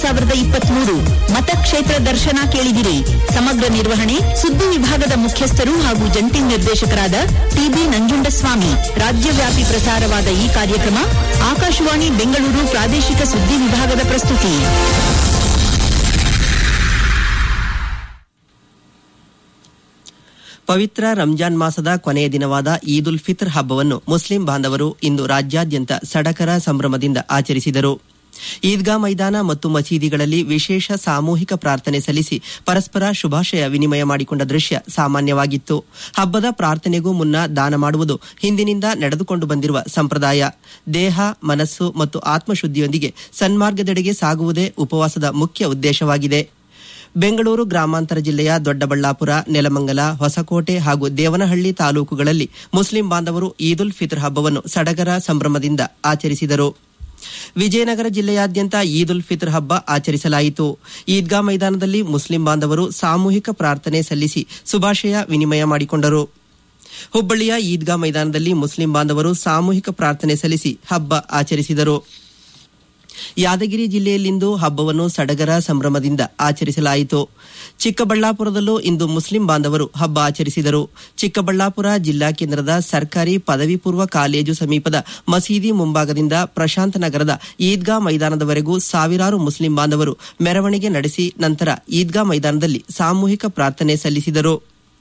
ಸಾವಿರದ ಇಪ್ಪತ್ಮೂರು ಮತಕ್ಷೇತ್ರ ದರ್ಶನ ಕೇಳಿದಿರಿ ಸಮಗ್ರ ನಿರ್ವಹಣೆ ಸುದ್ದಿ ವಿಭಾಗದ ಮುಖ್ಯಸ್ಥರು ಹಾಗೂ ಜಂಟಿ ನಿರ್ದೇಶಕರಾದ ಟಿಬಿ ನಂಜುಂಡಸ್ವಾಮಿ ರಾಜ್ಯವ್ಯಾಪಿ ಪ್ರಸಾರವಾದ ಈ ಕಾರ್ಯಕ್ರಮ ಆಕಾಶವಾಣಿ ಬೆಂಗಳೂರು ಪ್ರಾದೇಶಿಕ ಸುದ್ದಿ ವಿಭಾಗದ ಪ್ರಸ್ತುತಿ ಪವಿತ್ರ ರಂಜಾನ್ ಮಾಸದ ಕೊನೆಯ ದಿನವಾದ ಈದ್ ಉಲ್ ಫಿತ್ರ್ ಹಬ್ಬವನ್ನು ಮುಸ್ಲಿಂ ಬಾಂಧವರು ಇಂದು ರಾಜ್ಯಾದ್ಯಂತ ಸಡಗರ ಸಂಭ್ರಮದಿಂದ ಆಚರಿಸಿದರು ಈದ್ಗಾ ಮೈದಾನ ಮತ್ತು ಮಸೀದಿಗಳಲ್ಲಿ ವಿಶೇಷ ಸಾಮೂಹಿಕ ಪ್ರಾರ್ಥನೆ ಸಲ್ಲಿಸಿ ಪರಸ್ಪರ ಶುಭಾಶಯ ವಿನಿಮಯ ಮಾಡಿಕೊಂಡ ದೃಶ್ಯ ಸಾಮಾನ್ಯವಾಗಿತ್ತು ಹಬ್ಬದ ಪ್ರಾರ್ಥನೆಗೂ ಮುನ್ನ ದಾನ ಮಾಡುವುದು ಹಿಂದಿನಿಂದ ನಡೆದುಕೊಂಡು ಬಂದಿರುವ ಸಂಪ್ರದಾಯ ದೇಹ ಮನಸ್ಸು ಮತ್ತು ಆತ್ಮಶುದ್ಧಿಯೊಂದಿಗೆ ಸನ್ಮಾರ್ಗದೆಡೆಗೆ ಸಾಗುವುದೇ ಉಪವಾಸದ ಮುಖ್ಯ ಉದ್ದೇಶವಾಗಿದೆ ಬೆಂಗಳೂರು ಗ್ರಾಮಾಂತರ ಜಿಲ್ಲೆಯ ದೊಡ್ಡಬಳ್ಳಾಪುರ ನೆಲಮಂಗಲ ಹೊಸಕೋಟೆ ಹಾಗೂ ದೇವನಹಳ್ಳಿ ತಾಲೂಕುಗಳಲ್ಲಿ ಮುಸ್ಲಿಂ ಬಾಂಧವರು ಈದ್ ಉಲ್ ಫಿತ್ರ್ ಹಬ್ಬವನ್ನು ಸಡಗರ ಸಂಭ್ರಮದಿಂದ ಆಚರಿಸಿದರು ವಿಜಯನಗರ ಜಿಲ್ಲೆಯಾದ್ಯಂತ ಈದ್ ಉಲ್ ಫಿತ್ರ್ ಹಬ್ಬ ಆಚರಿಸಲಾಯಿತು ಈದ್ಗಾ ಮೈದಾನದಲ್ಲಿ ಮುಸ್ಲಿಂ ಬಾಂಧವರು ಸಾಮೂಹಿಕ ಪ್ರಾರ್ಥನೆ ಸಲ್ಲಿಸಿ ಶುಭಾಶಯ ವಿನಿಮಯ ಮಾಡಿಕೊಂಡರು ಹುಬ್ಬಳ್ಳಿಯ ಈದ್ಗಾ ಮೈದಾನದಲ್ಲಿ ಮುಸ್ಲಿಂ ಬಾಂಧವರು ಸಾಮೂಹಿಕ ಪ್ರಾರ್ಥನೆ ಸಲ್ಲಿಸಿ ಹಬ್ಬ ಆಚರಿಸಿದರು ಯಾದಗಿರಿ ಜಿಲ್ಲೆಯಲ್ಲಿಂದು ಹಬ್ಬವನ್ನು ಸಡಗರ ಸಂಭ್ರಮದಿಂದ ಆಚರಿಸಲಾಯಿತು ಚಿಕ್ಕಬಳ್ಳಾಪುರದಲ್ಲೂ ಇಂದು ಮುಸ್ಲಿಂ ಬಾಂಧವರು ಹಬ್ಬ ಆಚರಿಸಿದರು ಚಿಕ್ಕಬಳ್ಳಾಪುರ ಜಿಲ್ಲಾ ಕೇಂದ್ರದ ಸರ್ಕಾರಿ ಪದವಿ ಪೂರ್ವ ಕಾಲೇಜು ಸಮೀಪದ ಮಸೀದಿ ಮುಂಭಾಗದಿಂದ ಪ್ರಶಾಂತ ನಗರದ ಈದ್ಗಾ ಮೈದಾನದವರೆಗೂ ಸಾವಿರಾರು ಮುಸ್ಲಿಂ ಬಾಂಧವರು ಮೆರವಣಿಗೆ ನಡೆಸಿ ನಂತರ ಈದ್ಗಾ ಮೈದಾನದಲ್ಲಿ ಸಾಮೂಹಿಕ ಪ್ರಾರ್ಥನೆ ಸಲ್ಲಿಸಿದರು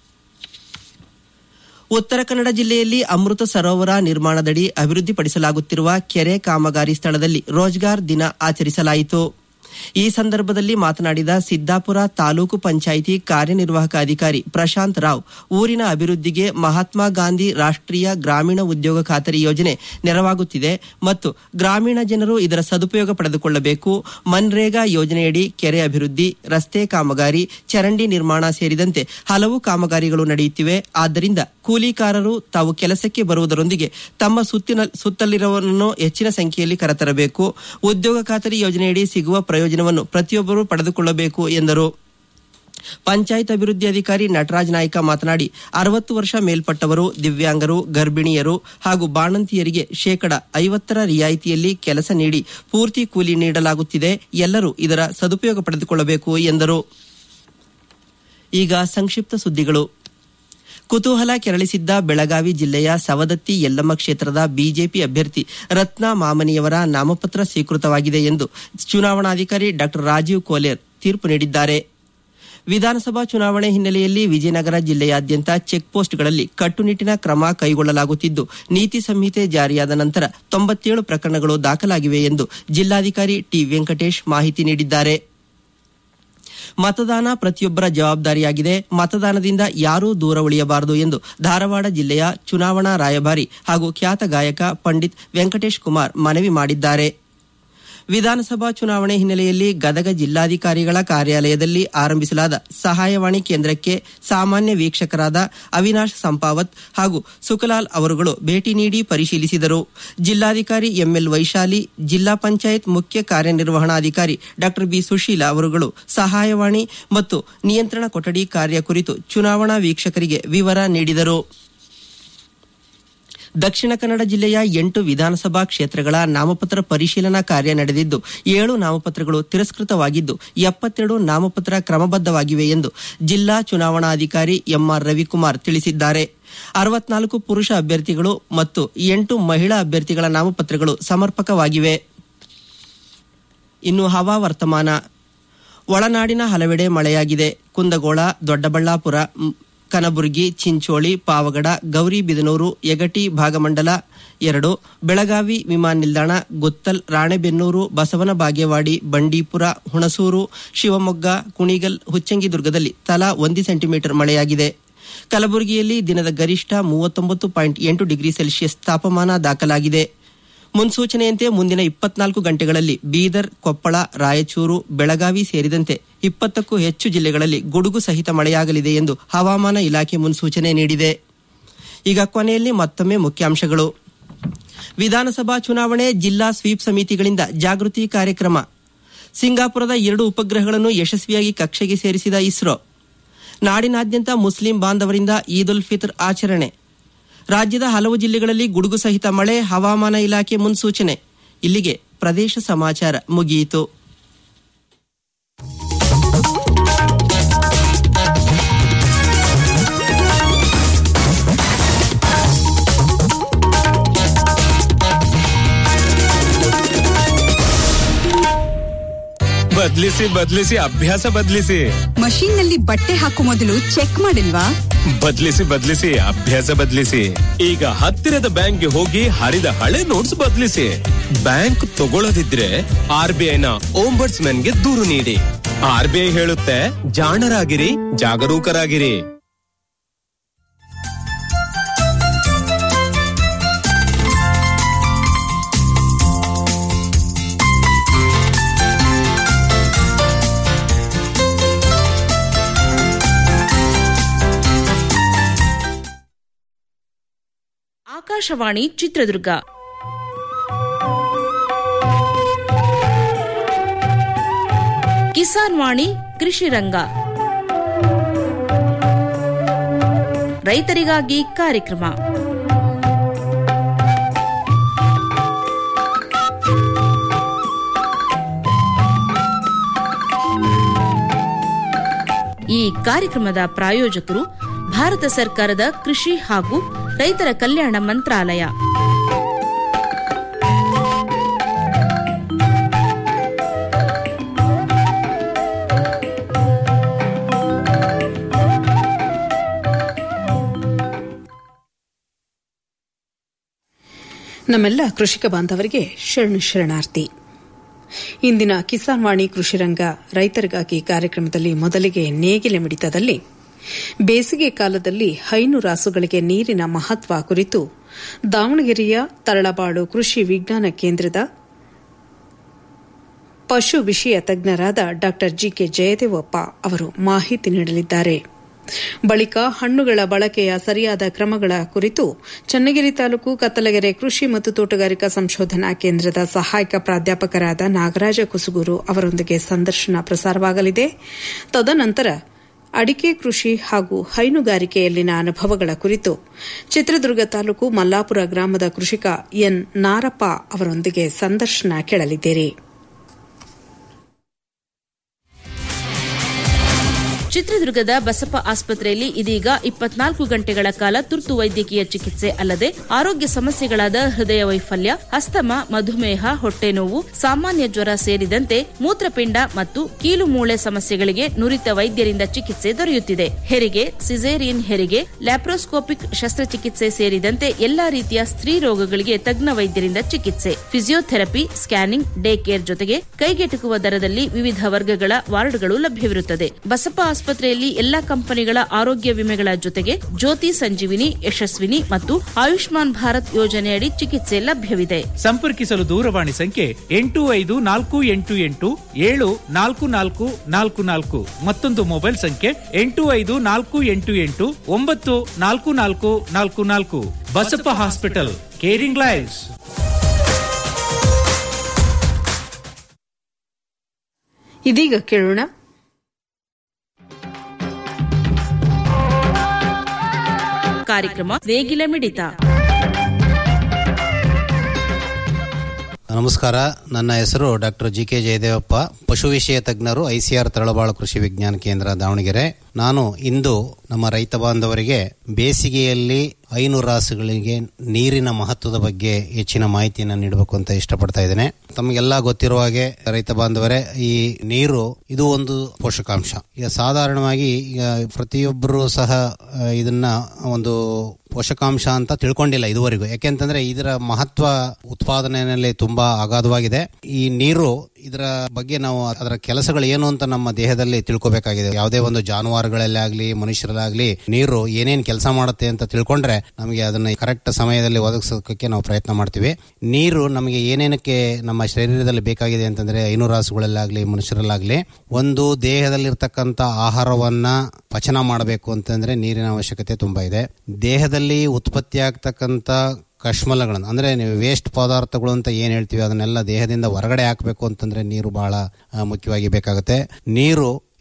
ಉತ್ತರ ಕನ್ನಡ ಜಿಲ್ಲೆಯಲ್ಲಿ ಅಮೃತ ಸರೋವರ ನಿರ್ಮಾಣದಡಿ ಅಭಿವೃದ್ಧಿಪಡಿಸಲಾಗುತ್ತಿರುವ ಕೆರೆ ಕಾಮಗಾರಿ ಸ್ಥಳದಲ್ಲಿ ರೋಜ್ಗಾರ್ ದಿನ ಆಚರಿಸಲಾಯಿತು ಈ ಸಂದರ್ಭದಲ್ಲಿ ಮಾತನಾಡಿದ ಸಿದ್ದಾಪುರ ತಾಲೂಕು ಪಂಚಾಯಿತಿ ಕಾರ್ಯನಿರ್ವಾಹಕ ಅಧಿಕಾರಿ ಪ್ರಶಾಂತ್ ರಾವ್ ಊರಿನ ಅಭಿವೃದ್ಧಿಗೆ ಮಹಾತ್ಮ ಗಾಂಧಿ ರಾಷ್ಟ್ರೀಯ ಗ್ರಾಮೀಣ ಉದ್ಯೋಗ ಖಾತರಿ ಯೋಜನೆ ನೆರವಾಗುತ್ತಿದೆ ಮತ್ತು ಗ್ರಾಮೀಣ ಜನರು ಇದರ ಸದುಪಯೋಗ ಪಡೆದುಕೊಳ್ಳಬೇಕು ಮನ್ರೇಗಾ ಯೋಜನೆಯಡಿ ಕೆರೆ ಅಭಿವೃದ್ಧಿ ರಸ್ತೆ ಕಾಮಗಾರಿ ಚರಂಡಿ ನಿರ್ಮಾಣ ಸೇರಿದಂತೆ ಹಲವು ಕಾಮಗಾರಿಗಳು ನಡೆಯುತ್ತಿವೆ ಆದ್ದರಿಂದ ಕೂಲಿಕಾರರು ತಾವು ಕೆಲಸಕ್ಕೆ ಬರುವುದರೊಂದಿಗೆ ತಮ್ಮ ಸುತ್ತಿನ ಸುತ್ತಲಿರುವವರನ್ನು ಹೆಚ್ಚಿನ ಸಂಖ್ಯೆಯಲ್ಲಿ ಕರೆತರಬೇಕು ಉದ್ಯೋಗ ಖಾತರಿ ಯೋಜನೆಯಡಿ ಸಿಗುವ ಪ್ರಯೋಜನವನ್ನು ಪ್ರತಿಯೊಬ್ಬರೂ ಪಡೆದುಕೊಳ್ಳಬೇಕು ಎಂದರು ಪಂಚಾಯತ್ ಅಭಿವೃದ್ಧಿ ಅಧಿಕಾರಿ ನಟರಾಜ್ ನಾಯ್ಕ ಮಾತನಾಡಿ ಅರವತ್ತು ವರ್ಷ ಮೇಲ್ಪಟ್ಟವರು ದಿವ್ಯಾಂಗರು ಗರ್ಭಿಣಿಯರು ಹಾಗೂ ಬಾಣಂತಿಯರಿಗೆ ಶೇಕಡ ಐವತ್ತರ ರಿಯಾಯಿತಿಯಲ್ಲಿ ಕೆಲಸ ನೀಡಿ ಪೂರ್ತಿ ಕೂಲಿ ನೀಡಲಾಗುತ್ತಿದೆ ಎಲ್ಲರೂ ಇದರ ಸದುಪಯೋಗ ಪಡೆದುಕೊಳ್ಳಬೇಕು ಎಂದರು ಈಗ ಸಂಕ್ಷಿಪ್ತ ಸುದ್ದಿಗಳು ಕುತೂಹಲ ಕೆರಳಿಸಿದ್ದ ಬೆಳಗಾವಿ ಜಿಲ್ಲೆಯ ಸವದತ್ತಿ ಯಲ್ಲಮ್ಮ ಕ್ಷೇತ್ರದ ಬಿಜೆಪಿ ಅಭ್ಯರ್ಥಿ ರತ್ನಾ ಮಾಮನಿಯವರ ನಾಮಪತ್ರ ಸ್ವೀಕೃತವಾಗಿದೆ ಎಂದು ಚುನಾವಣಾಧಿಕಾರಿ ಡಾ ರಾಜೀವ್ ಕೋಲೇರ್ ತೀರ್ಪು ನೀಡಿದ್ದಾರೆ ವಿಧಾನಸಭಾ ಚುನಾವಣೆ ಹಿನ್ನೆಲೆಯಲ್ಲಿ ವಿಜಯನಗರ ಜಿಲ್ಲೆಯಾದ್ಯಂತ ಚೆಕ್ ಪೋಸ್ಟ್ಗಳಲ್ಲಿ ಕಟ್ಟುನಿಟ್ಟಿನ ಕ್ರಮ ಕೈಗೊಳ್ಳಲಾಗುತ್ತಿದ್ದು ನೀತಿ ಸಂಹಿತೆ ಜಾರಿಯಾದ ನಂತರ ತೊಂಬತ್ತೇಳು ಪ್ರಕರಣಗಳು ದಾಖಲಾಗಿವೆ ಎಂದು ಜಿಲ್ಲಾಧಿಕಾರಿ ಟಿ ವೆಂಕಟೇಶ್ ಮಾಹಿತಿ ನೀಡಿದ್ದಾರೆ ಮತದಾನ ಪ್ರತಿಯೊಬ್ಬರ ಜವಾಬ್ದಾರಿಯಾಗಿದೆ ಮತದಾನದಿಂದ ಯಾರೂ ದೂರ ಉಳಿಯಬಾರದು ಎಂದು ಧಾರವಾಡ ಜಿಲ್ಲೆಯ ಚುನಾವಣಾ ರಾಯಭಾರಿ ಹಾಗೂ ಖ್ಯಾತ ಗಾಯಕ ಪಂಡಿತ್ ವೆಂಕಟೇಶ್ ಕುಮಾರ್ ಮನವಿ ಮಾಡಿದ್ದಾರೆ ವಿಧಾನಸಭಾ ಚುನಾವಣೆ ಹಿನ್ನೆಲೆಯಲ್ಲಿ ಗದಗ ಜಿಲ್ಲಾಧಿಕಾರಿಗಳ ಕಾರ್ಯಾಲಯದಲ್ಲಿ ಆರಂಭಿಸಲಾದ ಸಹಾಯವಾಣಿ ಕೇಂದ್ರಕ್ಕೆ ಸಾಮಾನ್ಯ ವೀಕ್ಷಕರಾದ ಅವಿನಾಶ್ ಸಂಪಾವತ್ ಹಾಗೂ ಸುಖಲಾಲ್ ಅವರುಗಳು ಭೇಟಿ ನೀಡಿ ಪರಿಶೀಲಿಸಿದರು ಜಿಲ್ಲಾಧಿಕಾರಿ ಎಂಎಲ್ ವೈಶಾಲಿ ಜಿಲ್ಲಾ ಪಂಚಾಯತ್ ಮುಖ್ಯ ಕಾರ್ಯನಿರ್ವಹಣಾಧಿಕಾರಿ ಡಾ ಬಿ ಸುಶೀಲಾ ಅವರುಗಳು ಸಹಾಯವಾಣಿ ಮತ್ತು ನಿಯಂತ್ರಣ ಕೊಠಡಿ ಕಾರ್ಯ ಕುರಿತು ಚುನಾವಣಾ ವೀಕ್ಷಕರಿಗೆ ವಿವರ ನೀಡಿದರು ದಕ್ಷಿಣ ಕನ್ನಡ ಜಿಲ್ಲೆಯ ಎಂಟು ವಿಧಾನಸಭಾ ಕ್ಷೇತ್ರಗಳ ನಾಮಪತ್ರ ಪರಿಶೀಲನಾ ಕಾರ್ಯ ನಡೆದಿದ್ದು ಏಳು ನಾಮಪತ್ರಗಳು ತಿರಸ್ಕೃತವಾಗಿದ್ದು ಎಪ್ಪತ್ತೆರಡು ನಾಮಪತ್ರ ಕ್ರಮಬದ್ಧವಾಗಿವೆ ಎಂದು ಜಿಲ್ಲಾ ಚುನಾವಣಾಧಿಕಾರಿ ಎಂಆರ್ ರವಿಕುಮಾರ್ ತಿಳಿಸಿದ್ದಾರೆ ಅರವತ್ನಾಲ್ಕು ಪುರುಷ ಅಭ್ಯರ್ಥಿಗಳು ಮತ್ತು ಎಂಟು ಮಹಿಳಾ ಅಭ್ಯರ್ಥಿಗಳ ನಾಮಪತ್ರಗಳು ಸಮರ್ಪಕವಾಗಿವೆ ಇನ್ನು ಹವಾ ವರ್ತಮಾನ ಒಳನಾಡಿನ ಹಲವೆಡೆ ಮಳೆಯಾಗಿದೆ ಕುಂದಗೋಳ ದೊಡ್ಡಬಳ್ಳಾಪುರ ಮ್, ಕನಬುರಗಿ ಚಿಂಚೋಳಿ ಪಾವಗಡ ಗೌರಿಬಿದನೂರು ಯಗಟಿ ಭಾಗಮಂಡಲ ಎರಡು ಬೆಳಗಾವಿ ವಿಮಾನ ನಿಲ್ದಾಣ ಗುತ್ತಲ್ ರಾಣೆಬೆನ್ನೂರು ಬಸವನ ಬಾಗೇವಾಡಿ ಬಂಡೀಪುರ ಹುಣಸೂರು ಶಿವಮೊಗ್ಗ ಕುಣಿಗಲ್ ಹುಚ್ಚಂಗಿದುರ್ಗದಲ್ಲಿ ತಲಾ ಒಂದು ಸೆಂಟಿಮೀಟರ್ ಮಳೆಯಾಗಿದೆ ಕಲಬುರಗಿಯಲ್ಲಿ ದಿನದ ಗರಿಷ್ಠ ಮೂವತ್ತೊಂಬತ್ತು ಪಾಯಿಂಟ್ ಎಂಟು ಡಿಗ್ರಿ ಸೆಲ್ಸಿಯಸ್ ತಾಪಮಾನ ದಾಖಲಾಗಿದೆ ಮುನ್ಸೂಚನೆಯಂತೆ ಮುಂದಿನ ಇಪ್ಪತ್ನಾಲ್ಕು ಗಂಟೆಗಳಲ್ಲಿ ಬೀದರ್ ಕೊಪ್ಪಳ ರಾಯಚೂರು ಬೆಳಗಾವಿ ಸೇರಿದಂತೆ ಇಪ್ಪತ್ತಕ್ಕೂ ಹೆಚ್ಚು ಜಿಲ್ಲೆಗಳಲ್ಲಿ ಗುಡುಗು ಸಹಿತ ಮಳೆಯಾಗಲಿದೆ ಎಂದು ಹವಾಮಾನ ಇಲಾಖೆ ಮುನ್ಸೂಚನೆ ನೀಡಿದೆ ಈಗ ಕೊನೆಯಲ್ಲಿ ಮತ್ತೊಮ್ಮೆ ಮುಖ್ಯಾಂಶಗಳು ವಿಧಾನಸಭಾ ಚುನಾವಣೆ ಜಿಲ್ಲಾ ಸ್ವೀಪ್ ಸಮಿತಿಗಳಿಂದ ಜಾಗೃತಿ ಕಾರ್ಯಕ್ರಮ ಸಿಂಗಾಪುರದ ಎರಡು ಉಪಗ್ರಹಗಳನ್ನು ಯಶಸ್ವಿಯಾಗಿ ಕಕ್ಷೆಗೆ ಸೇರಿಸಿದ ಇಸ್ರೋ ನಾಡಿನಾದ್ಯಂತ ಮುಸ್ಲಿಂ ಬಾಂಧವರಿಂದ ಈದ್ ಉಲ್ ಫಿತ್ರ್ ಆಚರಣೆ ರಾಜ್ಯದ ಹಲವು ಜಿಲ್ಲೆಗಳಲ್ಲಿ ಗುಡುಗು ಸಹಿತ ಮಳೆ ಹವಾಮಾನ ಇಲಾಖೆ ಮುನ್ಸೂಚನೆ ಇಲ್ಲಿಗೆ ಪ್ರದೇಶ ಸಮಾಚಾರ ಮುಗಿಯಿತು ಬದ್ಲಿಸಿ ಬದ್ಲಿಸಿ ಅಭ್ಯಾಸ ಬದ್ಲಿಸಿ ಮಷೀನ್ ನಲ್ಲಿ ಬಟ್ಟೆ ಹಾಕೋ ಮೊದಲು ಚೆಕ್ ಮಾಡಿಲ್ವಾ ಬದ್ಲಿಸಿ ಬದ್ಲಿಸಿ ಅಭ್ಯಾಸ ಬದ್ಲಿಸಿ ಈಗ ಹತ್ತಿರದ ಬ್ಯಾಂಕ್ಗೆ ಹೋಗಿ ಹರಿದ ಹಳೆ ನೋಟ್ಸ್ ಬದ್ಲಿಸಿ ಬ್ಯಾಂಕ್ ತಗೊಳ್ಳದಿದ್ರೆ ಆರ್ ಬಿ ಐನ ಗೆ ದೂರು ನೀಡಿ ಆರ್ ಬಿ ಐ ಹೇಳುತ್ತೆ ಜಾಣರಾಗಿರಿ ಜಾಗರೂಕರಾಗಿರಿ ಆಕಾಶವಾಣಿ ಚಿತ್ರದುರ್ಗ ಕಿಸಾನ್ ವಾಣಿ ಕೃಷಿ ರಂಗ ರೈತರಿಗಾಗಿ ಕಾರ್ಯಕ್ರಮ ಈ ಕಾರ್ಯಕ್ರಮದ ಪ್ರಾಯೋಜಕರು ಭಾರತ ಸರ್ಕಾರದ ಕೃಷಿ ಹಾಗೂ ರೈತರ ಕಲ್ಯಾಣ ಮಂತ್ರಾಲಯ ನಮ್ಮೆಲ್ಲ ಕೃಷಿಕ ಬಾಂಧವರಿಗೆ ಶರಣು ಶರಣಾರ್ಥಿ ಇಂದಿನ ಕಿಸಾನ್ ವಾಣಿ ಕೃಷಿರಂಗ ರೈತರಿಗಾಗಿ ಕಾರ್ಯಕ್ರಮದಲ್ಲಿ ಮೊದಲಿಗೆ ನೇಗಿಲೆ ಮಿಡಿತದಲ್ಲಿ ಬೇಸಿಗೆ ಕಾಲದಲ್ಲಿ ಹೈನು ರಾಸುಗಳಿಗೆ ನೀರಿನ ಮಹತ್ವ ಕುರಿತು ದಾವಣಗೆರೆಯ ತರಳಬಾಳು ಕೃಷಿ ವಿಜ್ಞಾನ ಕೇಂದ್ರದ ಪಶು ವಿಷಯ ತಜ್ಞರಾದ ಡಾ ಜಿಕೆ ಜಯದೇವಪ್ಪ ಅವರು ಮಾಹಿತಿ ನೀಡಲಿದ್ದಾರೆ ಬಳಿಕ ಹಣ್ಣುಗಳ ಬಳಕೆಯ ಸರಿಯಾದ ಕ್ರಮಗಳ ಕುರಿತು ಚನ್ನಗಿರಿ ತಾಲೂಕು ಕತ್ತಲಗೆರೆ ಕೃಷಿ ಮತ್ತು ತೋಟಗಾರಿಕಾ ಸಂಶೋಧನಾ ಕೇಂದ್ರದ ಸಹಾಯಕ ಪ್ರಾಧ್ಯಾಪಕರಾದ ನಾಗರಾಜ ಕುಸುಗೂರು ಅವರೊಂದಿಗೆ ಸಂದರ್ಶನ ಪ್ರಸಾರವಾಗಲಿದೆ ತದನಂತರ ಅಡಿಕೆ ಕೃಷಿ ಹಾಗೂ ಹೈನುಗಾರಿಕೆಯಲ್ಲಿನ ಅನುಭವಗಳ ಕುರಿತು ಚಿತ್ರದುರ್ಗ ತಾಲೂಕು ಮಲ್ಲಾಪುರ ಗ್ರಾಮದ ಕೃಷಿಕ ಎನ್ ನಾರಪ್ಪ ಅವರೊಂದಿಗೆ ಸಂದರ್ಶನ ಕೇಳಲಿದ್ದೀರಿ ಚಿತ್ರದುರ್ಗದ ಬಸಪ್ಪ ಆಸ್ಪತ್ರೆಯಲ್ಲಿ ಇದೀಗ ಇಪ್ಪತ್ನಾಲ್ಕು ಗಂಟೆಗಳ ಕಾಲ ತುರ್ತು ವೈದ್ಯಕೀಯ ಚಿಕಿತ್ಸೆ ಅಲ್ಲದೆ ಆರೋಗ್ಯ ಸಮಸ್ಯೆಗಳಾದ ಹೃದಯ ವೈಫಲ್ಯ ಅಸ್ತಮ ಮಧುಮೇಹ ಹೊಟ್ಟೆ ನೋವು ಸಾಮಾನ್ಯ ಜ್ವರ ಸೇರಿದಂತೆ ಮೂತ್ರಪಿಂಡ ಮತ್ತು ಕೀಲು ಮೂಳೆ ಸಮಸ್ಯೆಗಳಿಗೆ ನುರಿತ ವೈದ್ಯರಿಂದ ಚಿಕಿತ್ಸೆ ದೊರೆಯುತ್ತಿದೆ ಹೆರಿಗೆ ಸಿಸೇರಿಯನ್ ಹೆರಿಗೆ ಲ್ಯಾಪ್ರೋಸ್ಕೋಪಿಕ್ ಶಸ್ತ್ರಚಿಕಿತ್ಸೆ ಸೇರಿದಂತೆ ಎಲ್ಲಾ ರೀತಿಯ ಸ್ತ್ರೀ ರೋಗಗಳಿಗೆ ತಜ್ಞ ವೈದ್ಯರಿಂದ ಚಿಕಿತ್ಸೆ ಫಿಸಿಯೋಥೆರಪಿ ಸ್ಕ್ಯಾನಿಂಗ್ ಡೇ ಕೇರ್ ಜೊತೆಗೆ ಕೈಗೆಟುಕುವ ದರದಲ್ಲಿ ವಿವಿಧ ವರ್ಗಗಳ ವಾರ್ಡ್ಗಳು ಲಭ್ಯವಿರುತ್ತದೆ ಬಸಪ್ಪ ಆಸ್ಪತ್ರೆಯಲ್ಲಿ ಎಲ್ಲಾ ಕಂಪನಿಗಳ ಆರೋಗ್ಯ ವಿಮೆಗಳ ಜೊತೆಗೆ ಜ್ಯೋತಿ ಸಂಜೀವಿನಿ ಯಶಸ್ವಿನಿ ಮತ್ತು ಆಯುಷ್ಮಾನ್ ಭಾರತ್ ಯೋಜನೆಯಡಿ ಚಿಕಿತ್ಸೆ ಲಭ್ಯವಿದೆ ಸಂಪರ್ಕಿಸಲು ದೂರವಾಣಿ ಸಂಖ್ಯೆ ಎಂಟು ಐದು ನಾಲ್ಕು ಎಂಟು ಎಂಟು ಏಳು ನಾಲ್ಕು ನಾಲ್ಕು ನಾಲ್ಕು ನಾಲ್ಕು ಮತ್ತೊಂದು ಮೊಬೈಲ್ ಸಂಖ್ಯೆ ಎಂಟು ಐದು ನಾಲ್ಕು ಎಂಟು ಎಂಟು ಒಂಬತ್ತು ನಾಲ್ಕು ನಾಲ್ಕು ನಾಲ್ಕು ನಾಲ್ಕು ಬಸಪ್ಪ ಹಾಸ್ಪಿಟಲ್ ಕೇರಿಂಗ್ ಲೈವ್ಸ್ ಇದೀಗ ಕೇಳೋಣ ಕಾರ್ಯಕ್ರಮ ನೇಗಿಲ ಮಿಡಿತ ನಮಸ್ಕಾರ ನನ್ನ ಹೆಸರು ಡಾಕ್ಟರ್ ಜಿ ಕೆ ಜಯದೇವಪ್ಪ ಪಶು ವಿಷಯ ತಜ್ಞರು ಐಸಿಆರ್ ತಳಬಾಳು ಕೃಷಿ ವಿಜ್ಞಾನ ಕೇಂದ್ರ ದಾವಣಗೆರೆ ನಾನು ಇಂದು ನಮ್ಮ ರೈತ ಬಾಂಧವರಿಗೆ ಬೇಸಿಗೆಯಲ್ಲಿ ಐನು ರಾಸುಗಳಿಗೆ ನೀರಿನ ಮಹತ್ವದ ಬಗ್ಗೆ ಹೆಚ್ಚಿನ ಮಾಹಿತಿಯನ್ನು ನೀಡಬೇಕು ಅಂತ ಇಷ್ಟಪಡ್ತಾ ಇದ್ದೇನೆ ತಮಗೆಲ್ಲ ಗೊತ್ತಿರುವ ಹಾಗೆ ರೈತ ಬಾಂಧವರೇ ಈ ನೀರು ಇದು ಒಂದು ಪೋಷಕಾಂಶ ಈಗ ಸಾಧಾರಣವಾಗಿ ಈಗ ಪ್ರತಿಯೊಬ್ಬರು ಸಹ ಆ, ಇದನ್ನ ಒಂದು ಪೋಷಕಾಂಶ ಅಂತ ತಿಳ್ಕೊಂಡಿಲ್ಲ ಇದುವರೆಗೂ ಯಾಕೆಂತಂದ್ರೆ ಇದರ ಮಹತ್ವ ಉತ್ಪಾದನೆಯಲ್ಲಿ ತುಂಬಾ ಅಗಾಧವಾಗಿದೆ ಈ ನೀರು ಇದರ ಬಗ್ಗೆ ನಾವು ಅದರ ಕೆಲಸಗಳು ಏನು ಅಂತ ನಮ್ಮ ದೇಹದಲ್ಲಿ ತಿಳ್ಕೊಬೇಕಾಗಿದೆ ಯಾವುದೇ ಒಂದು ಜಾನುವಾರುಗಳಲ್ಲಿ ಆಗ್ಲಿ ಮನುಷ್ಯರಲ್ಲಾಗ್ಲಿ ನೀರು ಏನೇನ್ ಕೆಲಸ ಮಾಡುತ್ತೆ ಅಂತ ತಿಳ್ಕೊಂಡ್ರೆ ನಮಗೆ ಅದನ್ನ ಕರೆಕ್ಟ್ ಸಮಯದಲ್ಲಿ ಒದಗಿಸೋದಕ್ಕೆ ನಾವು ಪ್ರಯತ್ನ ಮಾಡ್ತೀವಿ ನೀರು ನಮಗೆ ಏನೇನಕ್ಕೆ ನಮ್ಮ ಶರೀರದಲ್ಲಿ ಬೇಕಾಗಿದೆ ಅಂತಂದ್ರೆ ಐನೂರಾಸುಗಳಲ್ಲಾಗ್ಲಿ ಮನುಷ್ಯರಲ್ಲಾಗ್ಲಿ ಒಂದು ದೇಹದಲ್ಲಿರ್ತಕ್ಕಂಥ ಆಹಾರವನ್ನ ಪಚನ ಮಾಡಬೇಕು ಅಂತಂದ್ರೆ ನೀರಿನ ಅವಶ್ಯಕತೆ ತುಂಬಾ ಇದೆ ದೇಹದಲ್ಲಿ ಉತ್ಪತ್ತಿ ಆಗ್ತಕ್ಕಂಥ ಕಶ್ಮಲಗಳನ್ನು ಅಂದ್ರೆ ನೀವು ವೇಸ್ಟ್ ಪದಾರ್ಥಗಳು ಅಂತ ಏನ್ ಹೇಳ್ತೀವಿ ಅದನ್ನೆಲ್ಲ ದೇಹದಿಂದ ಹೊರಗಡೆ ಹಾಕಬೇಕು ಅಂತಂದ್ರೆ ನೀರು ಬಹಳ ಆ, ಮುಖ್ಯವಾಗಿ ಬೇಕಾಗುತ್ತೆ ನೀರು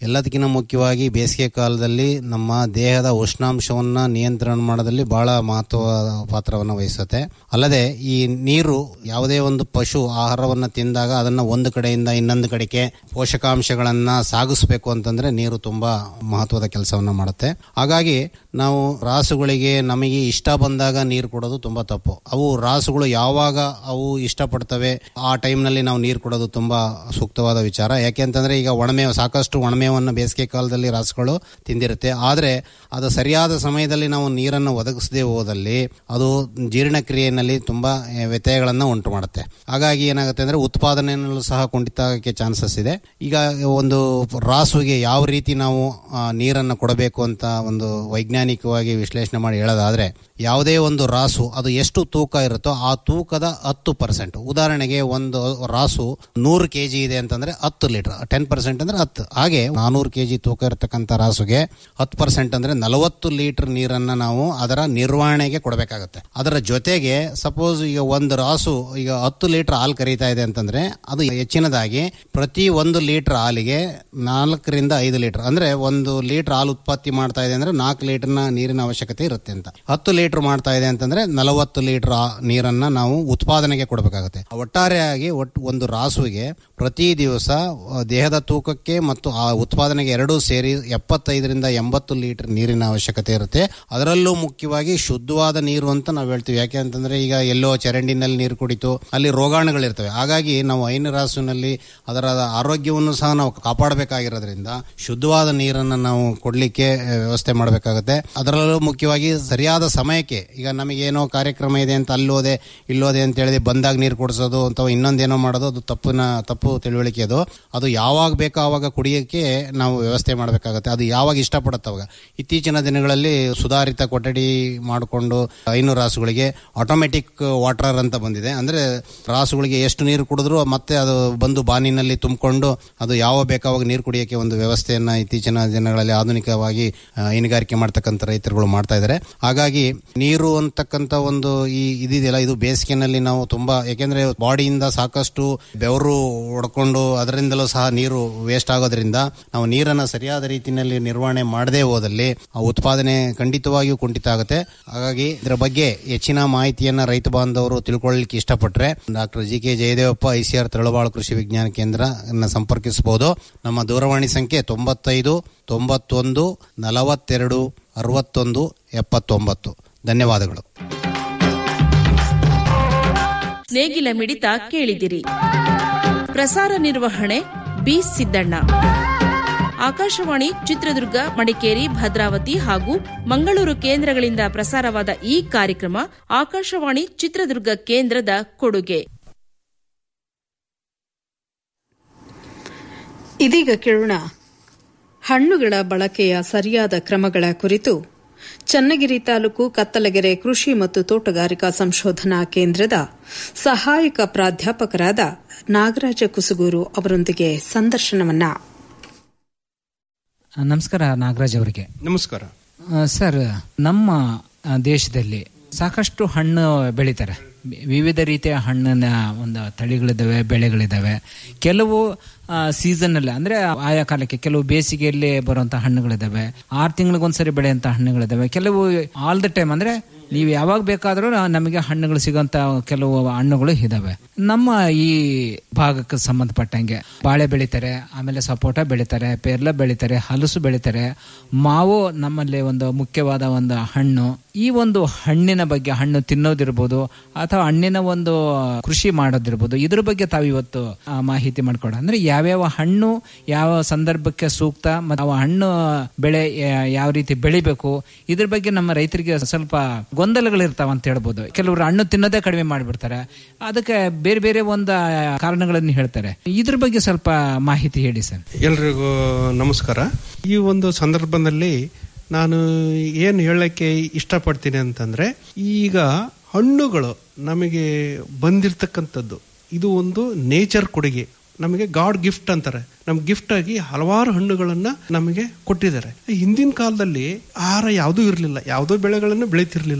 ಎಲ್ಲದಕ್ಕಿಂತ ಮುಖ್ಯವಾಗಿ ಬೇಸಿಗೆ ಕಾಲದಲ್ಲಿ ನಮ್ಮ ದೇಹದ ಉಷ್ಣಾಂಶವನ್ನ ನಿಯಂತ್ರಣ ಮಾಡೋದಲ್ಲಿ ಬಹಳ ಮಹತ್ವ ಪಾತ್ರವನ್ನು ವಹಿಸುತ್ತೆ ಅಲ್ಲದೆ ಈ ನೀರು ಯಾವುದೇ ಒಂದು ಪಶು ಆಹಾರವನ್ನು ತಿಂದಾಗ ಅದನ್ನ ಒಂದು ಕಡೆಯಿಂದ ಇನ್ನೊಂದು ಕಡೆಗೆ ಪೋಷಕಾಂಶಗಳನ್ನ ಸಾಗಿಸಬೇಕು ಅಂತಂದ್ರೆ ನೀರು ತುಂಬಾ ಮಹತ್ವದ ಕೆಲಸವನ್ನ ಮಾಡುತ್ತೆ ಹಾಗಾಗಿ ನಾವು ರಾಸುಗಳಿಗೆ ನಮಗೆ ಇಷ್ಟ ಬಂದಾಗ ನೀರು ಕೊಡೋದು ತುಂಬಾ ತಪ್ಪು ಅವು ರಾಸುಗಳು ಯಾವಾಗ ಅವು ಇಷ್ಟಪಡ್ತವೆ ಆ ಟೈಮ್ನಲ್ಲಿ ನಾವು ನೀರು ಕೊಡೋದು ತುಂಬಾ ಸೂಕ್ತವಾದ ವಿಚಾರ ಯಾಕೆಂತಂದ್ರೆ ಈಗ ಒಣಮೇವು ಸಾಕಷ್ಟು ಒಣಮೇವನ್ನು ಬೇಸಿಗೆ ಕಾಲದಲ್ಲಿ ರಾಸುಗಳು ತಿಂದಿರುತ್ತೆ ಆದರೆ ಅದು ಸರಿಯಾದ ಸಮಯದಲ್ಲಿ ನಾವು ನೀರನ್ನು ಒದಗಿಸದೆ ಹೋದಲ್ಲಿ ಅದು ಜೀರ್ಣಕ್ರಿಯೆಯಲ್ಲಿ ತುಂಬಾ ಆ, ವ್ಯತ್ಯಯಗಳನ್ನು ಉಂಟು ಮಾಡುತ್ತೆ ಹಾಗಾಗಿ ಏನಾಗುತ್ತೆ ಅಂದ್ರೆ ಉತ್ಪಾದನೆಯಲ್ಲೂ ಸಹ ಕುಂಠಿತ ಆಗಕ್ಕೆ ಚಾನ್ಸಸ್ ಇದೆ ಈಗ ಒಂದು ರಾಸುಗೆ ಯಾವ ರೀತಿ ನಾವು ಆ, ನೀರನ್ನು ಕೊಡಬೇಕು ಅಂತ ಒಂದು ವೈಜ್ಞಾನಿಕವಾಗಿ ವಿಶ್ಲೇಷಣೆ ಮಾಡಿ ಹೇಳೋದಾದ್ರೆ ಯಾವುದೇ ಒಂದು ರಾಸು ಅದು ಎಷ್ಟು ತೂಕ ಇರುತ್ತೋ ಆ ತೂಕದ ಹತ್ತು ಪರ್ಸೆಂಟ್ ಉದಾಹರಣೆಗೆ ಒಂದು ರಾಸು ನೂರು ಕೆ ಜಿ ಇದೆ ಅಂತಂದ್ರೆ ಹತ್ತು ಲೀಟರ್ ಟೆನ್ ಪರ್ಸೆಂಟ್ ಅಂದ್ರೆ ಹತ್ತು ಹಾಗೆ ನಾನೂರು ಕೆ ಜಿ ತೂಕ ಇರತಕ್ಕಂಥ ರಾಸುಗೆ ಹತ್ತು ಪರ್ಸೆಂಟ್ ಅಂದ್ರೆ ನಲವತ್ತು ಲೀಟರ್ ನೀರನ್ನ ನಾವು ಅದರ ನಿರ್ವಹಣೆಗೆ ಕೊಡಬೇಕಾಗುತ್ತೆ ಅದರ ಜೊತೆಗೆ ಸಪೋಸ್ ಈಗ ಒಂದು ರಾಸು ಈಗ ಹತ್ತು ಲೀಟರ್ ಹಾಲು ಕರೀತಾ ಇದೆ ಅಂತಂದ್ರೆ ಅದು ಹೆಚ್ಚಿನದಾಗಿ ಪ್ರತಿ ಒಂದು ಲೀಟರ್ ಹಾಲಿಗೆ ನಾಲ್ಕರಿಂದ ಐದು ಲೀಟರ್ ಅಂದ್ರೆ ಒಂದು ಲೀಟರ್ ಹಾಲು ಉತ್ಪತ್ತಿ ಮಾಡ್ತಾ ಇದೆ ಅಂದ್ರೆ ನಾಲ್ಕು ಲೀಟರ್ನ ನೀರಿನ ಅವಶ್ಯಕತೆ ಇರುತ್ತೆ ಅಂತ ಹತ್ತು ಲೀಟರ್ ಮಾಡ್ತಾ ಇದೆ ಅಂತಂದ್ರೆ ನಲವತ್ತು ಲೀಟರ್ ನೀರನ್ನ ನಾವು ಉತ್ಪಾದನೆಗೆ ಕೊಡಬೇಕಾಗುತ್ತೆ ಒಟ್ಟಾರೆಯಾಗಿ ಒಟ್ಟು ಒಂದು ರಾಸುವಿಗೆ ಪ್ರತಿ ದಿವಸ ಆ, ದೇಹದ ತೂಕಕ್ಕೆ ಮತ್ತು ಆ ಉತ್ಪಾದನೆಗೆ ಎರಡೂ ಸೇರಿ ಎಪ್ಪತ್ತೈದರಿಂದ ಎಂಬತ್ತು ಲೀಟರ್ ನೀರಿನ ಅವಶ್ಯಕತೆ ಇರುತ್ತೆ ಅದರಲ್ಲೂ ಮುಖ್ಯವಾಗಿ ಶುದ್ಧವಾದ ನೀರು ಅಂತ ನಾವು ಹೇಳ್ತೀವಿ ಯಾಕೆ ಅಂತಂದ್ರೆ ಈಗ ಎಲ್ಲೋ ಚರಂಡಿನಲ್ಲಿ ನೀರು ಕುಡಿತು ಅಲ್ಲಿ ರೋಗಾಣುಗಳಿರ್ತವೆ ಹಾಗಾಗಿ ನಾವು ಹೈನು ರಾಸುನಲ್ಲಿ ಅದರ ಆರೋಗ್ಯವನ್ನು ಸಹ ನಾವು ಕಾಪಾಡಬೇಕಾಗಿರೋದ್ರಿಂದ ಶುದ್ಧವಾದ ನೀರನ್ನು ನಾವು ಕೊಡ್ಲಿಕ್ಕೆ ಆ, ವ್ಯವಸ್ಥೆ ಮಾಡಬೇಕಾಗುತ್ತೆ ಅದರಲ್ಲೂ ಮುಖ್ಯವಾಗಿ ಸರಿಯಾದ ಸಮಯಕ್ಕೆ ಈಗ ನಮಗೇನೋ ಕಾರ್ಯಕ್ರಮ ಇದೆ ಅಂತ ಅಲ್ಲೋದೆ ಇಲ್ಲೋದೆ ಅಂತ ಹೇಳಿದ್ರೆ ಬಂದಾಗ ನೀರು ಕೊಡಿಸೋದು ಅಥವಾ ಇನ್ನೊಂದೇನೋ ಮಾಡೋದು ಅದು ತಪ್ಪಿನ ತಪ್ಪು ತಿಳುವಳಿಕೆ ಅದು ಅದು ಯಾವಾಗ ಬೇಕೋ ಆವಾಗ ಕುಡಿಯೋಕ್ಕೆ ನಾವು ವ್ಯವಸ್ಥೆ ಮಾಡಬೇಕಾಗುತ್ತೆ ಅದು ಯಾವಾಗ ಇಷ್ಟಪಡುತ್ತೆ ಅವಾಗ ಇತ್ತೀಚಿನ ದಿನಗಳಲ್ಲಿ ಸುಧಾರಿತ ಕೊಠಡಿ ಮಾಡಿಕೊಂಡು ಐನೂರು ರಾಸುಗಳಿಗೆ ಆಟೋಮೆಟಿಕ್ ವಾಟರ್ ಅಂತ ಬಂದಿದೆ ಅಂದ್ರೆ ರಾಸುಗಳಿಗೆ ಎಷ್ಟು ನೀರು ಕುಡಿದ್ರು ಮತ್ತೆ ಅದು ಬಂದು ಬಾನಿನಲ್ಲಿ ತುಂಬಿಕೊಂಡು ಅದು ಯಾವ ಬೇಕಾವಾಗ ನೀರು ಕುಡಿಯೋಕೆ ಒಂದು ವ್ಯವಸ್ಥೆಯನ್ನ ಇತ್ತೀಚಿನ ದಿನಗಳಲ್ಲಿ ಆಧುನಿಕವಾಗಿ ಆ, ಹೈನುಗಾರಿಕೆ ಮಾಡ್ತಕ್ಕಂಥ ರೈತರುಗಳು ಮಾಡ್ತಾ ಇದ್ದಾರೆ ಹಾಗಾಗಿ ನೀರು ಅಂತಕ್ಕಂಥ ಒಂದು ಈ ಇದಿದೆಯಲ್ಲ ಇದು ಬೇಸಿಗೆನಲ್ಲಿ ನಾವು ತುಂಬಾ ಯಾಕೆಂದ್ರೆ ಬಾಡಿಯಿಂದ ಸಾಕಷ್ಟು ಬೆವರು ಹೊಡ್ಕೊಂಡು ಅದರಿಂದಲೂ ಸಹ ನೀರು ವೇಸ್ಟ್ ಆಗೋದ್ರಿಂದ ನಾವು ನೀರನ್ನು ಸರಿಯಾದ ರೀತಿಯಲ್ಲಿ ನಿರ್ವಹಣೆ ಮಾಡದೇ ಹೋದಲ್ಲಿ ಆ ಉತ್ಪಾದನೆ ಖಂಡಿತವಾಗಿಯೂ ಕುಂಠಿತ ಆಗುತ್ತೆ ಹಾಗಾಗಿ ಇದರ ಬಗ್ಗೆ ಹೆಚ್ಚಿನ ಮಾಹಿತಿಯನ್ನ ರೈತ ಬಾಂಧವರು ತಿಳ್ಕೊಳ್ಳಿಕ್ಕೆ ಇಷ್ಟಪಟ್ರೆ doctor G K Jayadevappa ICR Talabalu ಕೃಷಿ ವಿಜ್ಞಾನ ಕೇಂದ್ರ ಸಂಪರ್ಕಿಸಬಹುದು ನಮ್ಮ ದೂರವಾಣಿ ಸಂಖ್ಯೆ ತೊಂಬತ್ತೈದು ತೊಂಬತ್ತೊಂದು ನಲವತ್ತೆರಡು ಅರವತ್ತೊಂದು ಎಪ್ಪತ್ತೊಂಬತ್ತು ಧನ್ಯವಾದಗಳು ನೇಗಿಲ ಮಿಡಿತ ಕೇಳಿದಿರಿ ಪ್ರಸಾರ ನಿರ್ವಹಣೆ ಬಿ ಸಿದ್ದಣ್ಣ ಆಕಾಶವಾಣಿ ಚಿತ್ರದುರ್ಗ ಮಡಿಕೇರಿ ಭದ್ರಾವತಿ ಹಾಗೂ ಮಂಗಳೂರು ಕೇಂದ್ರಗಳಿಂದ ಪ್ರಸಾರವಾದ ಈ ಕಾರ್ಯಕ್ರಮ ಆಕಾಶವಾಣಿ ಚಿತ್ರದುರ್ಗ ಕೇಂದ್ರದ ಕೊಡುಗೆ ಇದೀಗ ಕೇಳೋಣ ಹಣ್ಣುಗಳ ಬಳಕೆಯ ಸರಿಯಾದ ಕ್ರಮಗಳ ಕುರಿತು ಚನ್ನಗಿರಿ ತಾಲೂಕು ಕತ್ತಲಗೆರೆ ಕೃಷಿ ಮತ್ತು ತೋಟಗಾರಿಕಾ ಸಂಶೋಧನಾ ಕೇಂದ್ರದ ಸಹಾಯಕ ಪ್ರಾಧ್ಯಾಪಕರಾದ ನಾಗರಾಜ ಕುಸುಗೂರು ಅವರೊಂದಿಗೆ ಸಂದರ್ಶನವನ್ನ ನಮಸ್ಕಾರ ನಾಗರಾಜ್ ಅವರಿಗೆ ನಮಸ್ಕಾರ ಆ, ಸರ್ ನಮ್ಮ ಆ, ದೇಶದಲ್ಲಿ ಸಾಕಷ್ಟು ಹಣ್ಣು ಬೆಳೀತಾರೆ ವಿ- ವಿವಿಧ ರೀತಿಯ ಹಣ್ಣಿನ ಒಂದು ತಳಿಗಳಿದ್ದಾವೆ ಬೆಳೆಗಳಿದ್ದಾವೆ ಕೆಲವು ಸೀಸನ್ನಲ್ಲಿ ಅಂದ್ರೆ ಆಯಾ ಕಾಲಕ್ಕೆ ಕೆಲವು ಬೇಸಿಗೆಯಲ್ಲಿ ಬರುವಂತಹ ಹಣ್ಣುಗಳಿದ್ದಾವೆ ಆರು ತಿಂಗಳಿಗೊಂದ್ಸರಿ ಬೆಳೆಯುವಂತ ಹಣ್ಣುಗಳಿದ್ದಾವೆ ಕೆಲವು ಆಲ್ ದ ಟೈಮ್ ಅಂದ್ರೆ ನೀವು ಯಾವಾಗ ಬೇಕಾದರೂ ನಮಗೆ ಹಣ್ಣುಗಳು ಸಿಗೋಂತ ಕೆಲವು ಹಣ್ಣುಗಳು ಇದಾವೆ ನಮ್ಮ ಈ ಭಾಗಕ್ಕೆ ಸಂಬಂಧಪಟ್ಟಂಗೆ ಬಾಳೆ ಬೆಳಿತಾರೆ ಆಮೇಲೆ ಸಪೋಟ ಬೆಳಿತಾರೆ ಪೇರ್ಲ ಬೆಳಿತಾರೆ ಹಲಸು ಬೆಳಿತಾರೆ ಮಾವು ನಮ್ಮಲ್ಲಿ ಒಂದು ಮುಖ್ಯವಾದ ಒಂದು ಹಣ್ಣು ಈ ಒಂದು ಹಣ್ಣಿನ ಬಗ್ಗೆ ಹಣ್ಣು ತಿನ್ನೋದಿರ್ಬೋದು ಅಥವಾ ಹಣ್ಣಿನ ಒಂದು ಕೃಷಿ ಮಾಡೋದಿರ್ಬೋದು ಇದ್ರ ಬಗ್ಗೆ ತಾವು ಇವತ್ತು ಆ, ಮಾಹಿತಿ ಮಾಡ್ಕೊಡ ಅಂದ್ರೆ ಯಾವ್ಯಾವ ಹಣ್ಣು ಯಾವ ಸಂದರ್ಭಕ್ಕೆ ಸೂಕ್ತ ಮತ್ತು ಅವ ಹಣ್ಣು ಬೆಳೆ ಯಾ- ಯಾವ ರೀತಿ ಬೆಳಿಬೇಕು ಇದ್ರ ಬಗ್ಗೆ ನಮ್ಮ ರೈತರಿಗೆ ಸ್ವಲ್ಪ ಗೊಂದಲಗಳಿರ್ತಾವ ಅಂತ ಹೇಳ್ಬೋದು ಕೆಲವರು ಹಣ್ಣು ತಿನ್ನೋದೇ ಕಡಿಮೆ ಮಾಡಿಬಿಡ್ತಾರೆ ಅದಕ್ಕೆ ಬೇರೆ ಬೇರೆ ಒಂದು ಕಾರಣಗಳನ್ನು ಹೇಳ್ತಾರೆ ಇದ್ರ ಬಗ್ಗೆ ಸ್ವಲ್ಪ ಮಾಹಿತಿ ಹೇಳಿ ಸರ್ ಎಲ್ರಿಗೂ ನಮಸ್ಕಾರ ಈ ಒಂದು ಸಂದರ್ಭದಲ್ಲಿ ನಾನು ಏನು ಹೇಳಕ್ಕೆ ಇಷ್ಟಪಡ್ತೀನಿ ಅಂತಂದ್ರೆ ಈಗ ಹಣ್ಣುಗಳು ನಮಗೆ ಬಂದಿರತಕ್ಕಂಥದ್ದು ಇದು ಒಂದು ನೇಚರ್ ಕೊಡುಗೆ ನಮಗೆ ಗಾಡ್ ಗಿಫ್ಟ್ ಅಂತಾರೆ ನಮ್ ಗಿಫ್ಟ್ ಆಗಿ ಹಲವಾರು ಹಣ್ಣುಗಳನ್ನ ನಮಗೆ ಕೊಟ್ಟಿದ್ದಾರೆ ಹಿಂದಿನ ಕಾಲದಲ್ಲಿ ಆಹಾರ ಯಾವುದೂ ಇರಲಿಲ್ಲ ಯಾವುದೋ ಬೆಳೆಗಳನ್ನು ಬೆಳೀತಿರ್ಲಿಲ್ಲ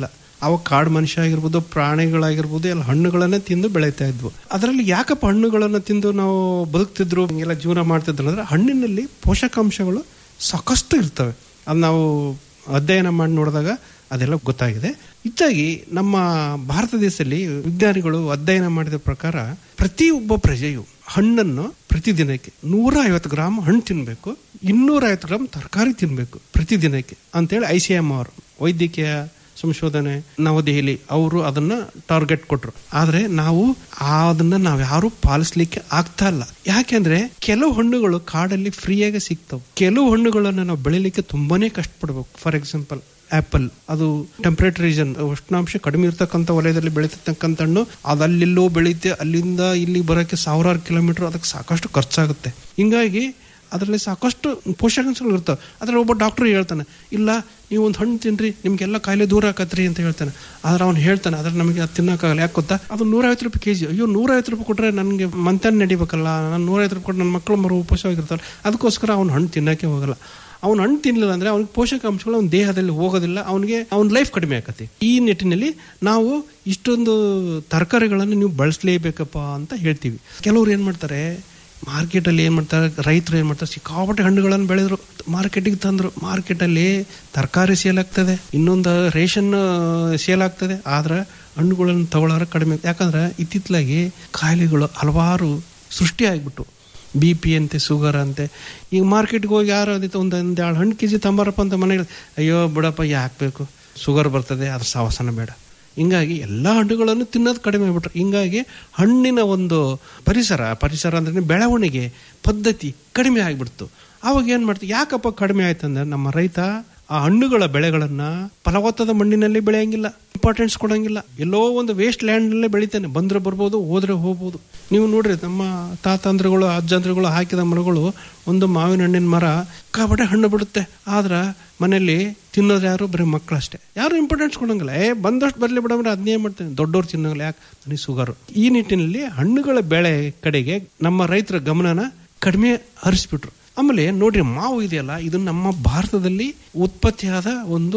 ಅವಾಗ ಕಾಡು ಮನುಷ್ಯ ಆಗಿರ್ಬೋದು ಪ್ರಾಣಿಗಳಾಗಿರ್ಬೋದು ಎಲ್ಲ ಹಣ್ಣುಗಳನ್ನ ತಿಂದು ಬೆಳೀತಾ ಇದ್ವು ಅದರಲ್ಲಿ ಯಾಕಪ್ಪ ಹಣ್ಣುಗಳನ್ನ ತಿಂದು ನಾವು ಬದುಕ್ತಿದ್ರು ಹಿಂಗೆಲ್ಲ ಜೀವನ ಮಾಡ್ತಿದ್ರು ಅಂದ್ರೆ ಹಣ್ಣಿನಲ್ಲಿ ಪೋಷಕಾಂಶಗಳು ಸಾಕಷ್ಟು ಇರ್ತವೆ ಅದು ನಾವು ಅಧ್ಯಯನ ಮಾಡಿ ನೋಡಿದಾಗ ಅದೆಲ್ಲ ಗೊತ್ತಾಗಿದೆ ಇತ್ತಾಗಿ ನಮ್ಮ ಭಾರತ ದೇಶದಲ್ಲಿ ವಿಜ್ಞಾನಿಗಳು ಅಧ್ಯಯನ ಮಾಡಿದ ಪ್ರಕಾರ ಪ್ರತಿ ಒಬ್ಬ ಪ್ರಜೆಯು ಹಣ್ಣನ್ನು ಪ್ರತಿದಿನಕ್ಕೆ ನೂರ ಐವತ್ತು ಗ್ರಾಮ್ ಹಣ್ಣು ತಿನ್ನಬೇಕು ಇನ್ನೂರ ಐವತ್ತು ಗ್ರಾಮ್ ತರಕಾರಿ ತಿನ್ನಬೇಕು ಪ್ರತಿದಿನಕ್ಕೆ ಅಂತೇಳಿ ಐ ಸಿ ಎಂ ಅವರು ವೈದ್ಯಕೀಯ ಸಂಶೋಧನೆ ನವದೆಹಲಿ ಅವರು ಅದನ್ನ ಟಾರ್ಗೆಟ್ ಕೊಟ್ರು ಆದ್ರೆ ನಾವು ಅದನ್ನ ನಾವ್ ಯಾರು ಪಾಲಿಸ್ಲಿಕ್ಕೆ ಆಗ್ತಾ ಇಲ್ಲ ಯಾಕೆಂದ್ರೆ ಕೆಲವು ಹಣ್ಣುಗಳು ಕಾಡಲ್ಲಿ ಫ್ರೀಯಾಗಿ ಸಿಗ್ತವೆ ಕೆಲವು ಹಣ್ಣುಗಳನ್ನ ನಾವು ಬೆಳಿಲಿಕ್ಕೆ ತುಂಬಾನೇ ಕಷ್ಟಪಡ್ಬೇಕು ಫಾರ್ ಎಕ್ಸಾಂಪಲ್ ಆಪಲ್ ಅದು ಟೆಂಪರೇಟ್ ರೀಜನ್ ಉಷ್ಣಾಂಶ ಕಡಿಮೆ ಇರ್ತಕ್ಕಂಥ ವಲಯದಲ್ಲಿ ಬೆಳೀತಕ್ಕಂಥ ಹಣ್ಣು ಅದು ಅಲ್ಲೆಲ್ಲೋ ಬೆಳೀತೆ ಅಲ್ಲಿಂದ ಇಲ್ಲಿ ಬರೋಕ್ಕೆ ಸಾವಿರಾರು ಕಿಲೋಮೀಟರ್ ಅದಕ್ಕೆ ಸಾಕಷ್ಟು ಖರ್ಚಾಗುತ್ತೆ ಹಿಂಗಾಗಿ ಅದರಲ್ಲಿ ಸಾಕಷ್ಟು ಪೋಷಕಾಂಶಗಳು ಇರ್ತವೆ ಅದ್ರಲ್ಲಿ ಒಬ್ಬ ಡಾಕ್ಟರ್ ಹೇಳ್ತಾನೆ ಇಲ್ಲ ನೀವು ಒಂದು ಹಣ್ಣು ತಿನ್ರಿ ನಿಮ್ಗೆಲ್ಲ ಕಾಯಿಲೆ ದೂರ ಆಕತ್ರಿ ಅಂತ ಹೇಳ್ತಾನೆ ಆದ್ರೆ ಅವ್ನು ಹೇಳ್ತಾನೆ ಅದ್ರ ನಮಗೆ ಅದು ತಿನ್ನೋಕ್ಕಾಗಲ್ಲ ಯಾಕೆ ಗೊತ್ತಾ ಅದು ನೂರೈವತ್ತು ರೂಪಾಯಿ ಕೆಜಿ ಅಯ್ಯೋ ನೂರೈವತ್ತು ರೂಪಾಯಿ ಕೊಟ್ಟರೆ ನನಗೆ ಮಂತನ್ ನಡಿಬೇಕಲ್ಲ ನಾನು ನೂರೈವತ್ತು ರೂಪಾಯಿ ಕೊಟ್ಟು ನನ್ನ ಮಕ್ಕಳು ಮರು ಉಪವಾಸವಾಗಿರ್ತಾರೆ ಅದಕ್ಕೋಸ್ಕರ ಅವ್ನು ಹಣ್ಣು ತಿನ್ನೋಕ್ಕೆ ಹೋಗಲ್ಲ ಅವ್ನು ಹಣ್ಣು ತಿನ್ನಲಿಲ್ಲ ಅಂದ್ರೆ ಅವ್ನಿಗೆ ಪೋಷಕಾಂಶಗಳು ಅವ್ನ ದೇಹದಲ್ಲಿ ಹೋಗೋದಿಲ್ಲ ಅವನಿಗೆ ಅವ್ನ ಲೈಫ್ ಕಡಿಮೆ ಆಕತಿ ಈ ನಿಟ್ಟಿನಲ್ಲಿ ನಾವು ಇಷ್ಟೊಂದು ತರಕಾರಿಗಳನ್ನು ನೀವು ಬಳಸಲೇಬೇಕಪ್ಪ ಅಂತ ಹೇಳ್ತೀವಿ ಕೆಲವ್ರು ಏನು ಮಾಡ್ತಾರೆ ಮಾರ್ಕೆಟಲ್ಲಿ ಏನು ಮಾಡ್ತಾರೆ ರೈತರು ಏನು ಮಾಡ್ತಾರೆ ಸಿಕ್ಕಾಪಟ್ಟೆ ಹಣ್ಣುಗಳನ್ನು ಬೆಳೆದ್ರು ಮಾರ್ಕೆಟಿಗೆ ತಂದರು ಮಾರ್ಕೆಟಲ್ಲಿ ತರಕಾರಿ ಸೇಲ್ ಆಗ್ತದೆ ಇನ್ನೊಂದು ರೇಷನ್ ಸೇಲ್ ಆಗ್ತದೆ ಆದ್ರೆ ಹಣ್ಣುಗಳನ್ನು ತಗೊಳ್ಳೋರು ಕಡಿಮೆ ಯಾಕಂದ್ರೆ ಇತ್ತಿತ್ತಲಾಗಿ ಕಾಯಿಲೆಗಳು ಹಲವಾರು ಸೃಷ್ಟಿ ಆಗಿಬಿಟ್ಟು ಬಿ ಪಿ ಅಂತೆ ಶುಗರ್ ಅಂತೆ ಈಗ ಮಾರ್ಕೆಟ್ಗೆ ಹೋಗಿ ಯಾರು ಅದಿತ್ತು ಒಂದು ಒಂದು ಎರಡು ಹಣ್ಣು ಕೆ ಜಿ ತಂಬಾರಪ್ಪ ಅಂತ ಮನೆಗೆ ಅಯ್ಯೋ ಬಿಡಪ್ಪ ಯಾಕೆ ಬೇಕು ಶುಗರ್ ಬರ್ತದೆ ಅದ್ರ ಸಾವಸನ ಬೇಡ ಹಿಂಗಾಗಿ ಎಲ್ಲ ಹಣ್ಣುಗಳನ್ನು ತಿನ್ನೋದು ಕಡಿಮೆ ಆಗ್ಬಿಟ್ರು ಹಿಂಗಾಗಿ ಹಣ್ಣಿನ ಒಂದು ಪರಿಸರ ಪರಿಸರ ಅಂದ್ರೆ ಬೆಳವಣಿಗೆ ಪದ್ಧತಿ ಕಡಿಮೆ ಆಗಿಬಿಡ್ತು ಅವಾಗ ಏನು ಮಾಡ್ತೀವಿ ಯಾಕಪ್ಪ ಕಡಿಮೆ ಆಯ್ತಂದ್ರೆ ನಮ್ಮ ರೈತ ಆ ಹಣ್ಣುಗಳ ಬೆಳೆಗಳನ್ನ ಫಲವತ್ತಾದ ಮಣ್ಣಿನಲ್ಲಿ ಬೆಳೆಯಂಗಿಲ್ಲ ಇಂಪಾರ್ಟೆನ್ಸ್ ಕೊಡಂಗಿಲ್ಲ ಎಲ್ಲೋ ಒಂದು ವೇಸ್ಟ್ ಲ್ಯಾಂಡ್ ನಲ್ಲೇ ಬೆಳಿತಾನೆ ಬಂದ್ರೆ ಬರ್ಬೋದು ಹೋದ್ರೆ ಹೋಗ್ಬೋದು ನೀವು ನೋಡ್ರಿ ನಮ್ಮ ತಾತಂದ್ರಗಳು ಅಜ್ಜಂದ್ರಗಳು ಹಾಕಿದ ಮರಗಳು ಒಂದು ಮಾವಿನ ಹಣ್ಣಿನ ಮರ ಕಾಬಟ್ಟೆ ಹಣ್ಣು ಬಿಡುತ್ತೆ ಆದ್ರ ಮನೆಯಲ್ಲಿ ತಿನ್ನೋದು ಯಾರು ಬರೀ ಮಕ್ಕಳು ಅಷ್ಟೇ ಯಾರು ಇಂಪಾರ್ಟೆನ್ಸ್ ಕೊಡಂಗಿಲ್ಲ ಏ ಬಂದಷ್ಟು ಬರ್ಲಿ ಬಿಡಮ್ರೆ ಅದನ್ನೇ ಮಾಡ್ತೇನೆ ದೊಡ್ಡವ್ರು ತಿನ್ನೋಲ್ಲ ಯಾಕೆ ನನಗೆ ಶುಗರ್ ಈ ನಿಟ್ಟಿನಲ್ಲಿ ಹಣ್ಣುಗಳ ಬೆಳೆ ಕಡೆಗೆ ನಮ್ಮ ರೈತರ ಗಮನನ ಕಡಿಮೆ ಹರಿಸ್ಬಿಟ್ರು ಆಮೇಲೆ ನೋಡ್ರಿ ಮಾವು ಇದೆಯಲ್ಲ ಇದು ನಮ್ಮ ಭಾರತದಲ್ಲಿ ಉತ್ಪತ್ತಿಯಾದ ಒಂದು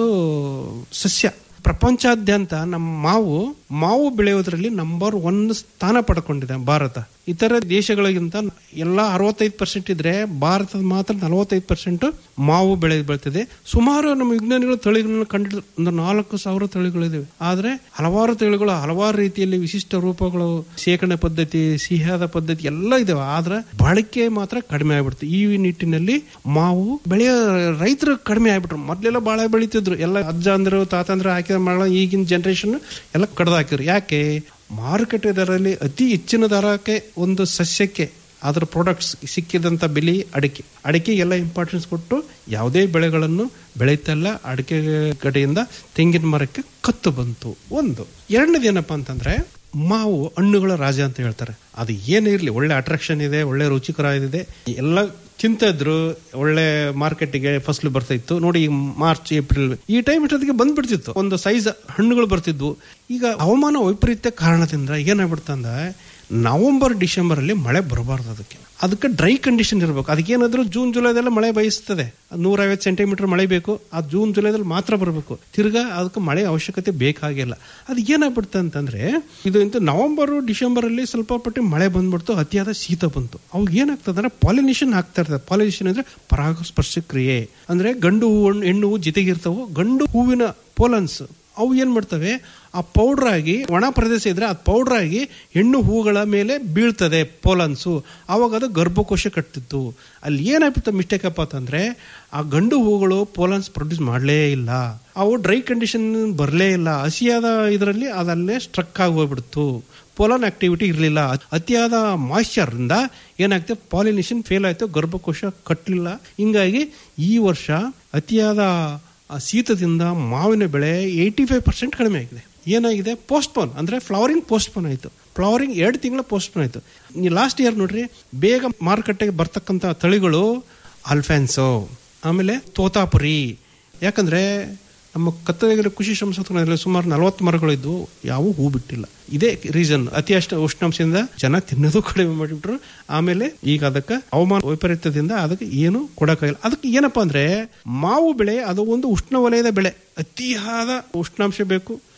ಸಸ್ಯ ಪ್ರಪಂಚಾದ್ಯಂತ ನಮ್ಮ ಮಾವು ಮಾವು ಬೆಳೆಯೋದ್ರಲ್ಲಿ ನಂಬರ್ ಒನ್ ಸ್ಥಾನ ಪಡ್ಕೊಂಡಿದೆ ಭಾರತ ಇತರ ದೇಶಗಳಿಗಿಂತ ಎಲ್ಲ ಅರವತ್ತೈದು ಪರ್ಸೆಂಟ್ ಇದ್ರೆ ಭಾರತದ ಮಾತ್ರ ನಲವತ್ತೈದು ಪರ್ಸೆಂಟ್ ಮಾವು ಬೆಳೆ ಬೆಳ್ತಿದೆ ಸುಮಾರು ನಮ್ಮ ವಿಜ್ಞಾನಿಗಳು ತಳಿಗಳನ್ನು ಕಂಡು ಒಂದು ನಾಲ್ಕು ಸಾವಿರ ತಳಿಗಳಿವೆ ಆದ್ರೆ ಹಲವಾರು ತಳಿಗಳು ಹಲವಾರು ರೀತಿಯಲ್ಲಿ ವಿಶಿಷ್ಟ ರೂಪಗಳು ಶೇಖರಣೆ ಪದ್ಧತಿ ಸಿಹಿಯಾದ ಪದ್ಧತಿ ಎಲ್ಲ ಇದಾವೆ ಆದ್ರೆ ಬಳಕೆ ಮಾತ್ರ ಕಡಿಮೆ ಆಗ್ಬಿಡ್ತು ಈ ನಿಟ್ಟಿನಲ್ಲಿ ಮಾವು ಬೆಳೆಯ ರೈತರು ಕಡಿಮೆ ಆಗ್ಬಿಟ್ರು ಮೊದ್ಲೆಲ್ಲ ಬಾಳೆ ಬೆಳಿತಿದ್ರು ಎಲ್ಲ ಅಜ್ಜ ಅಂದ್ರು ತಾತಂದ್ರು ಹಾಕಿದ ಮಳ ಈಗಿನ ಜನರೇಷನ್ ಎಲ್ಲ ಕಡ್ದು ಹಾಕಿದ್ರು ಯಾಕೆ ಮಾರುಕಟ್ಟೆ ದರದಲ್ಲಿ ಅತಿ ಹೆಚ್ಚಿನ ದರಕ್ಕೆ ಒಂದು ಸಸ್ಯಕ್ಕೆ ಅದರ ಪ್ರಾಡಕ್ಟ್ಸ್ ಸಿಕ್ಕಿದಂತ ಬೆಲೆ ಅಡಿಕೆ ಅಡಿಕೆಗೆಲ್ಲ ಇಂಪಾರ್ಟೆನ್ಸ್ ಕೊಟ್ಟು ಯಾವುದೇ ಬೆಳೆಗಳನ್ನು ಬೆಳೀತಲ್ಲ ಅಡಿಕೆ ಕಡೆಯಿಂದ ತೆಂಗಿನ ಮರಕ್ಕೆ ಕತ್ತು ಬಂತು ಒಂದು ಎರಡನೇದು ಏನಪ್ಪಾ ಅಂತಂದ್ರೆ ಮಾವು ಹಣ್ಣುಗಳ ರಾಜ ಅಂತ ಹೇಳ್ತಾರೆ ಅದು ಏನೇ ಇರಲಿ ಒಳ್ಳೆ ಅಟ್ರಾಕ್ಷನ್ ಇದೆ ಒಳ್ಳೆ ರುಚಿಕರ ಇದೆ ಎಲ್ಲ ತಿಂತಾ ಇದ್ರು ಒಳ್ಳೆ ಮಾರ್ಕೆಟಿಗೆ ಫಸಲು ಬರ್ತಾ ಇತ್ತು ನೋಡಿ ಈ ಮಾರ್ಚ್ ಏಪ್ರಿಲ್ ಈ ಟೈಮ್ ಇಷ್ಟೊತ್ತಿಗೆ ಬಂದ್ಬಿಡ್ತಿತ್ತು ಒಂದು ಸೈಜ್ ಹಣ್ಣುಗಳು ಬರ್ತಿದ್ವು ಈಗ ಹವಾಮಾನ ವೈಪರೀತ್ಯ ಕಾರಣದಿಂದ ಏನಾಗ್ಬಿಡ್ತಂದ್ರೆ ನವೆಂಬರ್ ಡಿಸೆಂಬರ್ ಅಲ್ಲಿ ಮಳೆ ಬರಬಾರ್ದು ಅದಕ್ಕೆ ಅದಕ್ಕೆ ಡ್ರೈ ಕಂಡೀಷನ್ ಇರಬೇಕು ಅದಕ್ಕೇನಾದ್ರೂ ಜೂನ್ ಜುಲೈದಲ್ಲ ಮಳೆ ಬಯಸ್ತದೆ ನೂರೈವತ್ತು ಸೆಂಟಿಮೀಟರ್ ಮಳೆ ಬೇಕು ಆ ಜೂನ್ ಜುಲೈದಲ್ಲಿ ಮಾತ್ರ ಬರಬೇಕು ತಿರ್ಗಾ ಅದಕ್ಕೆ ಮಳೆ ಅವಶ್ಯಕತೆ ಬೇಕಾಗಿಲ್ಲ ಅದು ಏನಾಗ್ಬಿಡ್ತು ಅಂತಂದ್ರೆ ಇದು ಇಂತ ನವೆಂಬರ್ ಡಿಸೆಂಬರ್ ಅಲ್ಲಿ ಸ್ವಲ್ಪ ಪಟ್ಟಿ ಮಳೆ ಬಂದ್ಬಿಡ್ತು ಅತಿಯಾದ ಶೀತ ಬಂತು ಅವಾಗ ಏನಾಗ್ತದೆ ಅಂದ್ರೆ ಪಾಲಿನೇಷನ್ ಆಗ್ತಾ ಇರ್ತದೆ ಪಾಲಿನೇಷನ್ ಅಂದ್ರೆ ಪರಾಗಸ್ಪರ್ಶ ಕ್ರಿಯೆ ಅಂದ್ರೆ ಗಂಡು ಹೂವು ಹೆಣ್ಣು ಹೂವು ಜೊತೆಗಿರ್ತಾವು ಗಂಡು ಹೂವಿನ ಪೋಲನ್ಸ್ ಅವು ಏನ್ ಮಾಡ್ತವೆ ಆ ಪೌಡರ್ ಆಗಿ ಒಣ ಪ್ರದೇಶ ಇದ್ರೆ ಅದು ಪೌಡರ್ ಆಗಿ ಹೆಣ್ಣು ಹೂಗಳ ಮೇಲೆ ಬೀಳ್ತದೆ ಪೋಲನ್ಸು ಅವಾಗ ಅದು ಗರ್ಭಕೋಶ ಕಟ್ಟಿತ್ತು ಅಲ್ಲಿ ಏನಾಗ್ಬಿಡ್ತ ಮಿಸ್ಟೇಕ್ ಅಪ್ಪ ಅಂತಂದ್ರೆ ಆ ಗಂಡು ಹೂಗಳು ಪೋಲನ್ಸ್ ಪ್ರೊಡ್ಯೂಸ್ ಮಾಡಲೇ ಇಲ್ಲ ಅವು ಡ್ರೈ ಕಂಡೀಷನ್ ಬರಲೇ ಇಲ್ಲ ಹಸಿಯಾದ ಇದರಲ್ಲಿ ಅದಲ್ಲೇ ಸ್ಟ್ರಕ್ ಆಗಿ ಹೋಗ್ಬಿಡ್ತು ಪೋಲನ್ ಆಕ್ಟಿವಿಟಿ ಇರಲಿಲ್ಲ ಅತಿಯಾದ ಮಾಯಿಶ್ಚರ್ ಇಂದ ಏನಾಗ್ತದೆ ಪಾಲಿನೇಷನ್ ಫೇಲ್ ಆಯ್ತು ಗರ್ಭಕೋಶ ಕಟ್ಟಲಿಲ್ಲ ಹಿಂಗಾಗಿ ಈ ವರ್ಷ ಅತಿಯಾದ ಆ ಶೀತದಿಂದ ಮಾವಿನ ಬೆಳೆ ಏಯ್ಟಿ ಫೈವ್ ಪರ್ಸೆಂಟ್ ಕಡಿಮೆ ಆಗಿದೆ ಏನಾಗಿದೆ ಪೋಸ್ಟ್ಪೋನ್ ಅಂದ್ರೆ ಫ್ಲವರಿಂಗ್ ಪೋಸ್ಟ್ಪೋನ್ ಆಯಿತು ಫ್ಲವರಿಂಗ್ ಎರಡು ತಿಂಗಳ ಪೋಸ್ಟ್ಪೋನ್ ಆಯಿತು ಲಾಸ್ಟ್ ಇಯರ್ ನೋಡ್ರಿ ಬೇಗ ಮಾರುಕಟ್ಟೆಗೆ ಬರ್ತಕ್ಕಂಥ ತಳಿಗಳು ಅಲ್ಫೆನ್ಸೋ ಆಮೇಲೆ ತೋತಾಪುರಿ ಯಾಕಂದ್ರೆ ನಮ್ಮ ಕತ್ತಲೆಗಳ ಕೃಷಿ ಸಂಶೋಧನೆಯಲ್ಲಿ ಸುಮಾರು ನಲವತ್ತು ಮರಗಳಿದ್ದು ಯಾವ ಹೂ ಬಿಟ್ಟಿಲ್ಲ ಇದೇ ರೀಸನ್ ಅತಿ ಅಷ್ಟು ಉಷ್ಣಾಂಶದಿಂದ ಜನ ತಿನ್ನೋದು ಕಡಿಮೆ ಮಾಡಿಬಿಟ್ರು ಆಮೇಲೆ ಈಗ ಅದಕ್ಕೆ ಹವಾಮಾನ ವೈಪರೀತ್ಯದಿಂದ ಅದಕ್ಕೆ ಏನು ಕೊಡಕ್ಕಾಗಿಲ್ಲ ಅದಕ್ಕೆ ಏನಪ್ಪಾ ಅಂದ್ರೆ ಮಾವು ಬೆಳೆ ಅದು ಒಂದು ಉಷ್ಣ ವಲಯದ ಬೆಳೆ ಅತಿಯಾದ ಉಷ್ಣಾಂಶ ಬೇಕು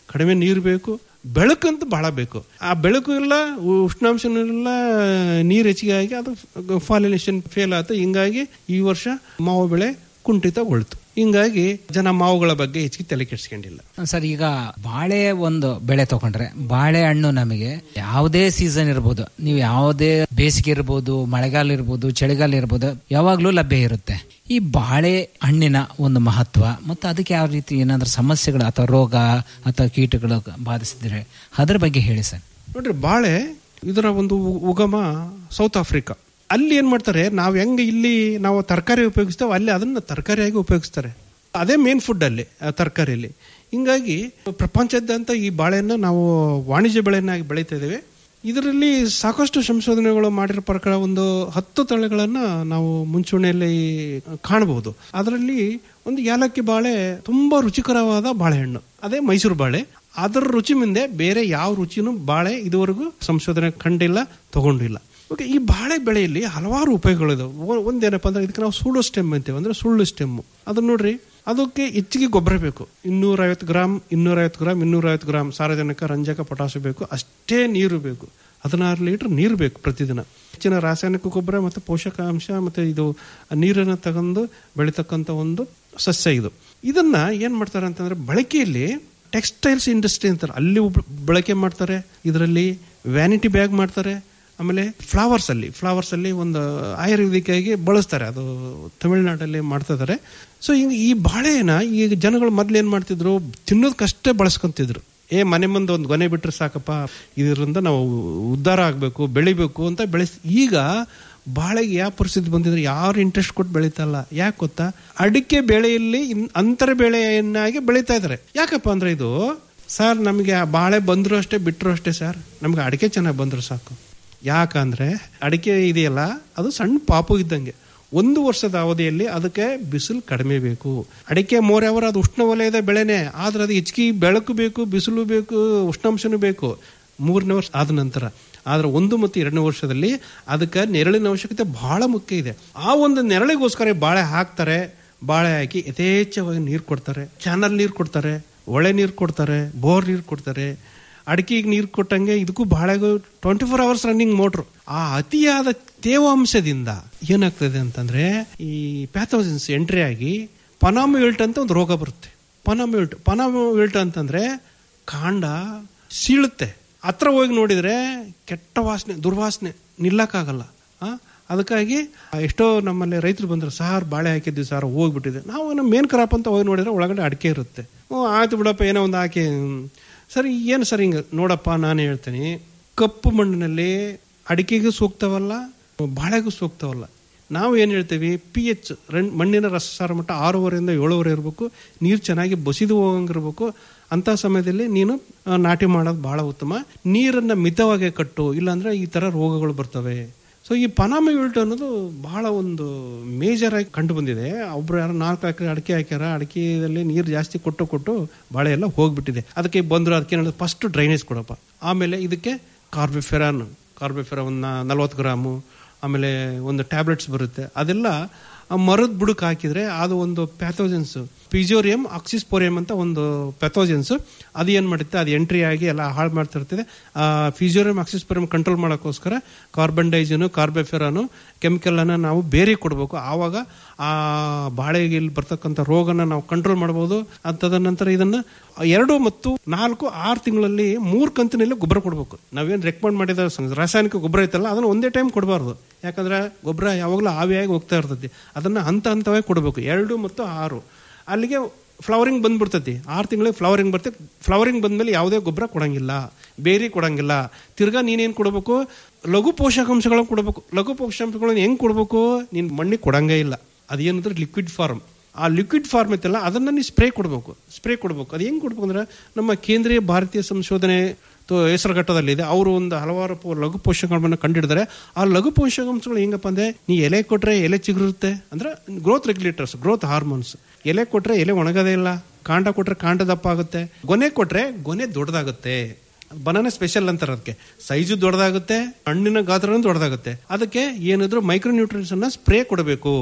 ಕಡಿಮೆ ನೀರು ಬೇಕು ಬೆಳಕಂತೂ ಬಹಳ ಬೇಕು ಆ ಬೆಳಕು ಇಲ್ಲ ಉಷ್ಣಾಂಶನೂ ಇಲ್ಲ ನೀರು ಹೆಚ್ಚಿಗೆ ಆಗಿ ಅದು ಫಾಲಿನೇಷನ್ ಫೇಲ್ ಆಯ್ತು ಹಿಂಗಾಗಿ ಈ ವರ್ಷ ಮಾವು ಬೆಳೆ ಕುಂಠಿತಗೊಳ್ತು ಹಿಂಗಾಗಿ ಜನ ಮಾವುಗಳ ಬಗ್ಗೆ ಹೆಚ್ಚಿಗೆ ತಲೆ ಕೆಡಿಸ್ಕೊಂಡಿಲ್ಲ ಸರ್ ಈಗ ಬಾಳೆ ಒಂದು ಬೆಳೆ ತಗೊಂಡ್ರೆ ಬಾಳೆಹಣ್ಣು ನಮಗೆ ಯಾವುದೇ ಸೀಸನ್ ಇರ್ಬೋದು ನೀವು ಯಾವುದೇ ಬೇಸಿಗೆ ಇರ್ಬೋದು ಮಳೆಗಾಲ ಇರ್ಬೋದು ಚಳಿಗಾಲ ಇರ್ಬೋದು ಯಾವಾಗಲೂ ಲಭ್ಯ ಇರುತ್ತೆ ಈ ಬಾಳೆ ಹಣ್ಣಿನ ಒಂದು ಮಹತ್ವ ಮತ್ತು ಅದಕ್ಕೆ ಯಾವ ರೀತಿ ಏನಾದ್ರೂ ಸಮಸ್ಯೆಗಳು ಅಥವಾ ರೋಗ ಅಥವಾ ಕೀಟಗಳು ಬಾಧಿಸಿದ್ರೆ ಅದ್ರ ಬಗ್ಗೆ ಹೇಳಿ ಸರ್ ನೋಡ್ರಿ ಬಾಳೆ ಇದರ ಒಂದು ಉ- ಉಗಮ ಸೌತ್ ಆಫ್ರಿಕಾ ಅಲ್ಲಿ ಏನ್ ಮಾಡ್ತಾರೆ ನಾವು ಹೆಂಗ್ ಇಲ್ಲಿ ನಾವು ತರಕಾರಿ ಉಪಯೋಗಿಸ್ತೇವೆ ಅಲ್ಲಿ ಅದನ್ನ ತರಕಾರಿಯಾಗಿ ಉಪಯೋಗಿಸ್ತಾರೆ ಅದೇ ಮೇನ್ ಫುಡ್ ಅಲ್ಲಿ ಆ ತರಕಾರಿಯಲ್ಲಿ ಹಿಂಗಾಗಿ ಪ್ರಪಂಚದಾದ್ಯಂತ ಈ ಬಾಳೆನ ನಾವು ವಾಣಿಜ್ಯ ಬೆಳೆಯನ್ನಾಗಿ ಬೆಳೀತಾ ಇದ್ದೇವೆ ಇದರಲ್ಲಿ ಸಾಕಷ್ಟು ಸಂಶೋಧನೆಗಳು ಮಾಡಿರೋ ಪ್ರಕಾರ ಒಂದು ಹತ್ತು ತಳಿಗಳನ್ನ ನಾವು ಮುಂಚೂಣಿಯಲ್ಲಿ ಕಾಣಬಹುದು ಅದರಲ್ಲಿ ಒಂದು ಏಲಕ್ಕಿ ಬಾಳೆ ತುಂಬಾ ರುಚಿಕರವಾದ ಬಾಳೆಹಣ್ಣು ಅದೇ ಮೈಸೂರು ಬಾಳೆ ಅದರ ರುಚಿ ಮುಂದೆ ಬೇರೆ ಯಾವ ರುಚಿನೂ ಬಾಳೆ ಇದುವರೆಗೂ ಸಂಶೋಧನೆ ಕಂಡಿಲ್ಲ ತಗೊಂಡಿಲ್ಲ ಓಕೆ ಈ ಬಾಳೆ ಬೆಳೆಯಲ್ಲಿ ಹಲವಾರು ಉಪಯೋಗಗಳಿದಾವೆ ಒ- ಒಂದೇನಪ್ಪ ಅಂದ್ರೆ ಇದಕ್ಕೆ ನಾವು ಸುಳ್ಳು ಸ್ಟೆಮ್ ಅಂತೀವಿ ಅಂದ್ರೆ ಸುಳ್ಳು ಸ್ಟೆಮ್ ಅದನ್ನ ನೋಡ್ರಿ ಅದಕ್ಕೆ ಹೆಚ್ಚಿಗೆ ಗೊಬ್ಬರ ಬೇಕು ಇನ್ನೂರೈವತ್ತು ಗ್ರಾಮ್ ಇನ್ನೂರೈವತ್ತು ಗ್ರಾಮ್ ಇನ್ನೂರೈವತ್ತು ಗ್ರಾಮ್ ಸಾರಜನಕ ರಂಜಕ ಪೊಟಾಸು ಬೇಕು ಅಷ್ಟೇ ನೀರು ಬೇಕು ಹದಿನಾರು ಲೀಟರ್ ನೀರು ಬೇಕು ಪ್ರತಿದಿನ ಹೆಚ್ಚಿನ ರಾಸಾಯನಿಕ ಗೊಬ್ಬರ ಮತ್ತು ಪೋಷಕಾಂಶ ಮತ್ತು ಇದು ನೀರನ್ನು ತಗೊಂಡು ಬೆಳೀತಕ್ಕಂಥ ಒಂದು ಸಸ್ಯ ಇದು ಇದನ್ನ ಏನ್ ಮಾಡ್ತಾರೆ ಅಂತಂದ್ರೆ ಬಳಕೆಯಲ್ಲಿ ಟೆಕ್ಸ್ಟೈಲ್ಸ್ ಇಂಡಸ್ಟ್ರಿ ಅಂತಾರೆ ಅಲ್ಲಿ ಒಬ್ರು ಬಳಕೆ ಮಾಡ್ತಾರೆ ಇದರಲ್ಲಿ ವ್ಯಾನಿಟಿ ಬ್ಯಾಗ್ ಮಾಡ್ತಾರೆ ಆಮೇಲೆ ಫ್ಲವರ್ಸ್ ಅಲ್ಲಿ ಫ್ಲವರ್ಸ್ ಅಲ್ಲಿ ಒಂದು ಆಯುರ್ವೇದಿಕಾಗಿ ಬಳಸ್ತಾರೆ ಅದು ತಮಿಳುನಾಡಲ್ಲಿ ಮಾಡ್ತಾ ಇದಾರೆ ಸೊ ಹಿಂಗೆ ಈ ಬಾಳೆನ ಈಗ ಜನಗಳು ಮೊದ್ಲು ಏನ್ ಮಾಡ್ತಿದ್ರು ತಿನ್ನೋದಕ್ಕಷ್ಟೇ ಬಳಸ್ಕೊಂತಿದ್ರು ಏ ಮನೆ ಮುಂದೆ ಒಂದು ಗೊನೆ ಬಿಟ್ರೆ ಸಾಕಪ್ಪ ಇದರಿಂದ ನಾವು ಉದ್ಧಾರ ಆಗಬೇಕು ಬೆಳಿಬೇಕು ಅಂತ ಬೆಳೆಸ್ ಈಗ ಬಾಳೆಗೆ ಯಾವ ಪರಿಸ್ಥಿತಿ ಬಂದಿದ್ರೆ ಯಾರು ಇಂಟ್ರೆಸ್ಟ್ ಕೊಟ್ಟು ಬೆಳೀತಲ್ಲ ಯಾಕೆ ಗೊತ್ತಾ ಅಡಿಕೆ ಬೆಳೆಯಲ್ಲಿ ಇನ್- ಅಂತರ ಬೆಳೆಯನ್ನಾಗಿ ಬೆಳೀತಾ ಇದ್ದಾರೆ ಯಾಕಪ್ಪ ಅಂದ್ರೆ ಇದು ಸರ್ ನಮಗೆ ಆ ಬಾಳೆ ಬಂದ್ರು ಅಷ್ಟೇ ಬಿಟ್ಟರು ಅಷ್ಟೇ ಸರ್ ನಮ್ಗೆ ಅಡಿಕೆ ಚೆನ್ನಾಗಿ ಬಂದ್ರು ಸಾಕು ಯಾಕಂದ್ರೆ ಅಡಿಕೆ ಇದೆಯಲ್ಲ ಅದು ಸಣ್ಣ ಪಾಪು ಇದ್ದಂಗೆ ಒಂದು ವರ್ಷದ ಅವಧಿಯಲ್ಲಿ ಅದಕ್ಕೆ ಬಿಸಿಲು ಕಡಿಮೆ ಬೇಕು ಅಡಿಕೆ ಮೋರೆವರ ಅದು ಉಷ್ಣವಲಯದ ಬೆಳೆನೆ ಆದ್ರೆ ಅದು ಹೆಚ್ಚಿಗೆ ಬೆಳಕು ಬೇಕು ಬಿಸಿಲು ಬೇಕು ಉಷ್ಣಾಂಶನೂ ಬೇಕು ಮೂರನೇ ವರ್ಷ ಆದ ನಂತರ ಆದ್ರೆ ಒಂದು ಮತ್ತು ಎರಡನೇ ವರ್ಷದಲ್ಲಿ ಅದಕ್ಕೆ ನೆರಳಿನ ಅವಶ್ಯಕತೆ ಬಹಳ ಮುಖ್ಯ ಇದೆ ಆ ಒಂದು ನೆರಳಿಗೋಸ್ಕರ ಬಾಳೆ ಹಾಕ್ತಾರೆ ಬಾಳೆ ಹಾಕಿ ಯಥೇಚ್ಛವಾಗಿ ನೀರು ಕೊಡ್ತಾರೆ ಚಾನಲ್ ನೀರು ಕೊಡ್ತಾರೆ ಒಳೆ ನೀರು ಕೊಡ್ತಾರೆ ಬೋರ್ ನೀರು ಕೊಡ್ತಾರೆ ಅಡಿಕೆಗೆ ನೀರು ಕೊಟ್ಟಂಗೆ ಇದಕ್ಕೂ ಬಹಳ twenty four hours running motor ಆ ಅತಿಯಾದ ತೇವಾಂಶದಿಂದ ಏನಾಗ್ತದೆ ಅಂತಂದ್ರೆ ಈ ಪ್ಯಾಥೋಜನ್ಸ್ ಎಂಟ್ರಿ ಆಗಿ ಪನಾಮಿಲ್ಟ್ ಅಂತ ಒಂದು ರೋಗ ಬರುತ್ತೆ ಪನಾಮಿಲ್ಟ್ ಪನಾಮಿಲ್ಟ್ ಅಂತಂದ್ರೆ ಕಾಂಡ ಸೀಳುತ್ತೆ ಹತ್ರ ಹೋಗಿ ನೋಡಿದ್ರೆ ಕೆಟ್ಟ ವಾಸನೆ ದುರ್ವಾಸನೆ ನಿಲ್ಲಕ್ಕಾಗಲ್ಲ ಆ ಅದಕ್ಕಾಗಿ ಎಷ್ಟೋ ನಮ್ಮಲ್ಲಿ ರೈತರು ಬಂದ್ರೆ ಸಾರ್ ಬಾಳೆ ಹಾಕಿದ್ವಿ ಸರ್ ಹೋಗ್ಬಿಟ್ಟಿದೆ ನಾವು ನಮ್ಮ ಮೇನ್ ಕ್ರಾಪ್ ಅಂತ ಹೋಗಿ ನೋಡಿದ್ರೆ ಒಳಗಡೆ ಅಡಿಕೆ ಇರುತ್ತೆ ಹ್ಞೂ ಆಯ್ತು ಬಿಡಪ್ಪ ಏನೋ ಒಂದು ಹಾಕಿ ಹ್ಮ್. ಸರಿ ಏನು ಸರ್ ಹಿಂಗೆ ನೋಡಪ್ಪ ನಾನು ಹೇಳ್ತೀನಿ ಕಪ್ಪು ಮಣ್ಣಿನಲ್ಲಿ ಅಡಿಕೆಗೂ ಸೂಕ್ತವಲ್ಲ ಬಾಳೆಗೂ ಸೂಕ್ತವಲ್ಲ ನಾವು ಏನು ಹೇಳ್ತೀವಿ ಪಿ ಎಚ್ ಮಣ್ಣಿನ ರಸಸಾರ ಮಟ್ಟ ಆರೂವರೆಯಿಂದ ಏಳುವರೆ ಇರಬೇಕು ನೀರು ಚೆನ್ನಾಗಿ ಬಸಿದು ಹೋಗಂಗಿರ್ಬೇಕು ಅಂಥ ಸಮಯದಲ್ಲಿ ನೀನು ಆ, ನಾಟಿ ಮಾಡೋದು ಬಹಳ ಉತ್ತಮ ನೀರನ್ನು ಮಿತವಾಗಿ ಕಟ್ಟು ಇಲ್ಲಾಂದ್ರೆ ಈ ಥರ ರೋಗಗಳು ಬರ್ತವೆ ಸೊ ಈ ಪನಾಮಿ ವಿಲ್ಟ್ ಅನ್ನೋದು ಬಹಳ ಒಂದು ಮೇಜರ್ ಆಗಿ ಕಂಡು ಬಂದಿದೆ ಒಬ್ರು ಯಾರು ನಾಲ್ಕು ಎಕರೆ ಅಡಿಕೆ ಹಾಕ್ಯಾರ ಅಡಿಕೆಯಲ್ಲಿ ನೀರು ಜಾಸ್ತಿ ಕೊಟ್ಟು ಕೊಟ್ಟು ಬಾಳೆ ಎಲ್ಲ ಹೋಗ್ಬಿಟ್ಟಿದೆ ಅದಕ್ಕೆ ಬಂದ್ರು ಅದಕ್ಕೆ ಫಸ್ಟ್ ಡ್ರೈನೇಜ್ ಕೊಡಪ್ಪ ಆಮೇಲೆ ಇದಕ್ಕೆ ಕಾರ್ಬಿಫೆರಾನ್ ಕಾರ್ಬಿಫೆರಾನ್ ಒಂದು ನಲ್ವತ್ತು ಗ್ರಾಮು ಆಮೇಲೆ ಒಂದು ಟ್ಯಾಬ್ಲೆಟ್ಸ್ ಬರುತ್ತೆ ಅದೆಲ್ಲ ಆ ಮರದ ಬುಡಕ್ಕೆ ಹಾಕಿದ್ರೆ ಅದು ಒಂದು ಪ್ಯಾಥೋಜನ್ಸ್ ಪಿಜೋರಿಯಂ ಆಕ್ಸಿಸ್ಪೋರಿಯಂ ಅಂತ ಒಂದು ಪ್ಯಾಥೋಜನ್ಸ್ ಅದು ಏನು ಮಾಡುತ್ತೆ ಅದು ಎಂಟ್ರಿ ಆಗಿ ಎಲ್ಲ ಹಾಳು ಮಾಡ್ತಿರ್ತದೆ ಆ ಫಿಜಿಯೋರಿಯಂ ಆಕ್ಸಿಸ್ಪೋರಿಯಂ ಕಂಟ್ರೋಲ್ ಮಾಡೋಕ್ಕೋಸ್ಕರ ಕಾರ್ಬನ್ ಡೈಜನು ಕಾರ್ಬೆಫೆರಾನು ಕೆಮಿಕಲ್ ಅನ್ನ ನಾವು ಬೇರೆ ಕೊಡಬೇಕು ಆವಾಗ ಆ ಬಾಳೆಗೆ ಇಲ್ಲಿ ಬರ್ತಕ್ಕಂಥ ರೋಗನ ನಾವು ಕಂಟ್ರೋಲ್ ಮಾಡಬಹುದು ತದ ನಂತರ ಇದನ್ನ ಎರಡು ಮತ್ತು ನಾಲ್ಕು ಆರು ತಿಂಗಳಲ್ಲಿ ಮೂರು ಕಂತಿನಲ್ಲಿ ಗೊಬ್ಬರ ಕೊಡಬೇಕು ನಾವೇನು ರೆಕಮೆಂಡ್ ಮಾಡಿದ ಸ- ರಾಸಾಯನಿಕ ಗೊಬ್ಬರ ಐತಲ್ಲ ಅದನ್ನ ಒಂದೇ ಟೈಮ್ ಕೊಡಬಾರ್ದು ಯಾಕಂದ್ರೆ ಗೊಬ್ಬರ ಯಾವಾಗಲೂ ಆವಿಯಾಗಿ ಹೋಗ್ತಾ ಇರ್ತೈತಿ ಅದನ್ನ ಹಂತ ಹಂತವಾಗಿ ಕೊಡಬೇಕು ಎರಡು ಮತ್ತು ಆರು ಅಲ್ಲಿಗೆ ಫ್ಲವರಿಂಗ್ ಬಂದ್ಬಿಡ್ತೈತಿ ಆರು ತಿಂಗಳಿಗೆ ಫ್ಲವರಿಂಗ್ ಬರ್ತೈತಿ ಫ್ಲವರಿಂಗ್ ಬಂದ್ಮೇಲೆ ಯಾವುದೇ ಗೊಬ್ಬರ ಕೊಡಂಗಿಲ್ಲ ಬೇರೆ ಕೊಡಂಗಿಲ್ಲ ತಿರ್ಗಾ ನೀನೇನು ಕೊಡಬೇಕು ಲಘು ಪೋಷಕಾಂಶಗಳನ್ನ ಕೊಡಬೇಕು ಲಘು ಪೋಷಕಾಂಶಗಳನ್ನ ಹೆಂಗ್ ಕೊಡಬೇಕು ನೀನ್ ಮಣ್ಣಿಗೆ ಕೊಡಂಗೇ ಇಲ್ಲ ಅದೇನಂದ್ರೆ ಲಿಕ್ವಿಡ್ ಫಾರ್ಮ್ ಆ ಲಿಕ್ವಿಡ್ ಫಾರ್ಮ್ ಐತಲ್ಲ ಅದನ್ನ ನೀವು ಸ್ಪ್ರೇ ಕೊಡಬೇಕು ಸ್ಪ್ರೇ ಕೊಡಬೇಕು ಅದು ಹೆಂಗ್ ಕೊಡ್ಬೇಕು ಅಂದ್ರೆ ನಮ್ಮ ಕೇಂದ್ರೀಯ ಭಾರತೀಯ ಸಂಶೋಧನೆ ತ- ಹೆಸರುಘಟ್ಟದಲ್ಲಿದೆ ಅವರು ಒಂದು ಹಲವಾರು ಪೋ- ಲಘು ಪೋಷಕಾಂಶಗಳನ್ನು ಕಂಡಿಡಿದರೆ ಆ ಲಘು ಪೋಷಕಾಂಶಗಳು ಹೆಂಗಪ್ಪ ಅಂದ್ರೆ ನೀ ಎಲೆ ಕೊಟ್ರೆ ಎಲೆ ಚಿಗುರುತ್ತೆ ಅಂದ್ರೆ ಗ್ರೋತ್ ರೆಗ್ಯುಲೇಟರ್ಸ್ ಗ್ರೋತ್ ಹಾರ್ಮೋನ್ಸ್ ಎಲೆ ಕೊಟ್ರೆ ಎಲೆ ಒಣಗದೇ ಇಲ್ಲ ಕಾಂಡ ಕೊಟ್ರೆ ಕಾಂಡ ದಪ್ಪ ಆಗುತ್ತೆ ಗೊನೆ ಕೊಟ್ರೆ ಗೊನೆ ದೊಡ್ಡದಾಗುತ್ತೆ ಬನಾನ ಸ್ಪೆಷಲ್ ಅಂತಾರೆ ಅದಕ್ಕೆ ಸೈಜು ದೊಡ್ಡದಾಗುತ್ತೆ ಹಣ್ಣಿನ ಗಾತ್ರನೂ ದೊಡ್ಡದಾಗುತ್ತೆ ಅದಕ್ಕೆ ಏನಿದ್ರು ಮೈಕ್ರೋ ನ್ಯೂಟ್ರಿಯನ್ಸ್ ಅನ್ನ ಸ್ಪ್ರೇ ಕೊಡಬೇಕು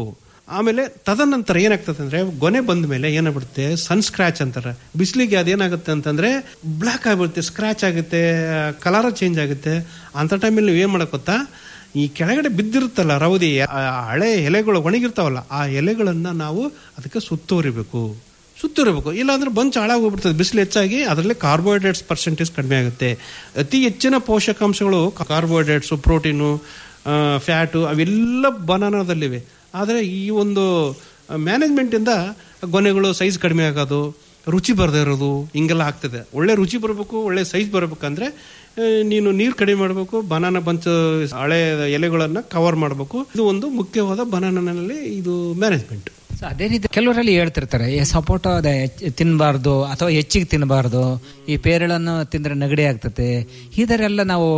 ಆಮೇಲೆ ತದನಂತರ ಏನಾಗ್ತದೆ ಅಂದ್ರೆ ಗೊನೆ ಬಂದ ಮೇಲೆ ಏನಾಗ್ಬಿಡುತ್ತೆ ಸನ್ ಸ್ಕ್ರಾಚ್ ಅಂತಾರೆ ಬಿಸಿಲಿಗೆ ಅದೇನಾಗುತ್ತೆ ಅಂತಂದ್ರೆ ಬ್ಲ್ಯಾಕ್ ಆಗಿಬಿಡುತ್ತೆ ಸ್ಕ್ರಾಚ್ ಆಗುತ್ತೆ ಕಲರ್ ಚೇಂಜ್ ಆಗುತ್ತೆ ಅಂತ ಟೈಮಲ್ಲಿ ನೀವು ಏನ್ ಮಾಡಕ್ ಗೊತ್ತಾ ಈ ಕೆಳಗಡೆ ಬಿದ್ದಿರುತ್ತಲ್ಲ ರವದಿ ಆ ಹಳೆ ಎಲೆಗಳು ಒಣಗಿರ್ತಾವಲ್ಲ ಆ ಎಲೆಗಳನ್ನ ನಾವು ಅದಕ್ಕೆ ಸುತ್ತುವರಿಬೇಕು ಸುತ್ತಿರಬೇಕು ಇಲ್ಲಾಂದ್ರೆ ಬಂಚ್ ಹಾಳಾಗೋಗ್ಬಿಡ್ತದೆ ಬಿಸಿಲು ಹೆಚ್ಚಾಗಿ ಅದರಲ್ಲಿ ಕಾರ್ಬೋಹೈಡ್ರೇಟ್ಸ್ ಪರ್ಸೆಂಟೇಜ್ ಕಡಿಮೆ ಆಗುತ್ತೆ ಅತಿ ಹೆಚ್ಚಿನ ಪೋಷಕಾಂಶಗಳು ಕಾರ್ಬೋಹೈಡ್ರೇಟ್ಸು ಪ್ರೋಟೀನು ಫ್ಯಾಟು ಅವೆಲ್ಲ ಬನಾನದಲ್ಲಿವೆ ಆದರೆ ಈ ಒಂದು ಮ್ಯಾನೇಜ್ಮೆಂಟಿಂದ ಗೊನೆಗಳು ಸೈಜ್ ಕಡಿಮೆ ಆಗೋದು ರುಚಿ ಬರದೇ ಇರೋದು ಹಿಂಗೆಲ್ಲ ಆಗ್ತದೆ ಒಳ್ಳೆ ರುಚಿ ಬರಬೇಕು ಒಳ್ಳೆ ಸೈಜ್ ಬರಬೇಕಂದ್ರೆ ಆ, ನೀನು ನೀರು ಕಡಿಮೆ ಮಾಡಬೇಕು ಬನಾನ ಬಂಚ್ ಹಳೆ ಎಲೆಗಳನ್ನು ಕವರ್ ಮಾಡಬೇಕು ಇದು ಒಂದು ಮುಖ್ಯವಾದ ಬನಾನಲ್ಲಿ ಇದು ಮ್ಯಾನೇಜ್ಮೆಂಟ್ ಸೊ ಅದೇ ರೀತಿ ಕೆಲವರಲ್ಲಿ ಹೇಳ್ತಿರ್ತಾರೆ ಈ ಸಪೋಟ ಅದೇ ತಿನ್ನಬಾರ್ದು ಅಥವಾ ಹೆಚ್ಚಿಗೆ ತಿನ್ನಬಾರ್ದು ಈ ಪೇರಳನ್ನು ತಿಂದ್ರೆ ನೆಗಡಿ ಆಗ್ತತೆ ಇದರೆಲ್ಲ ನಾವು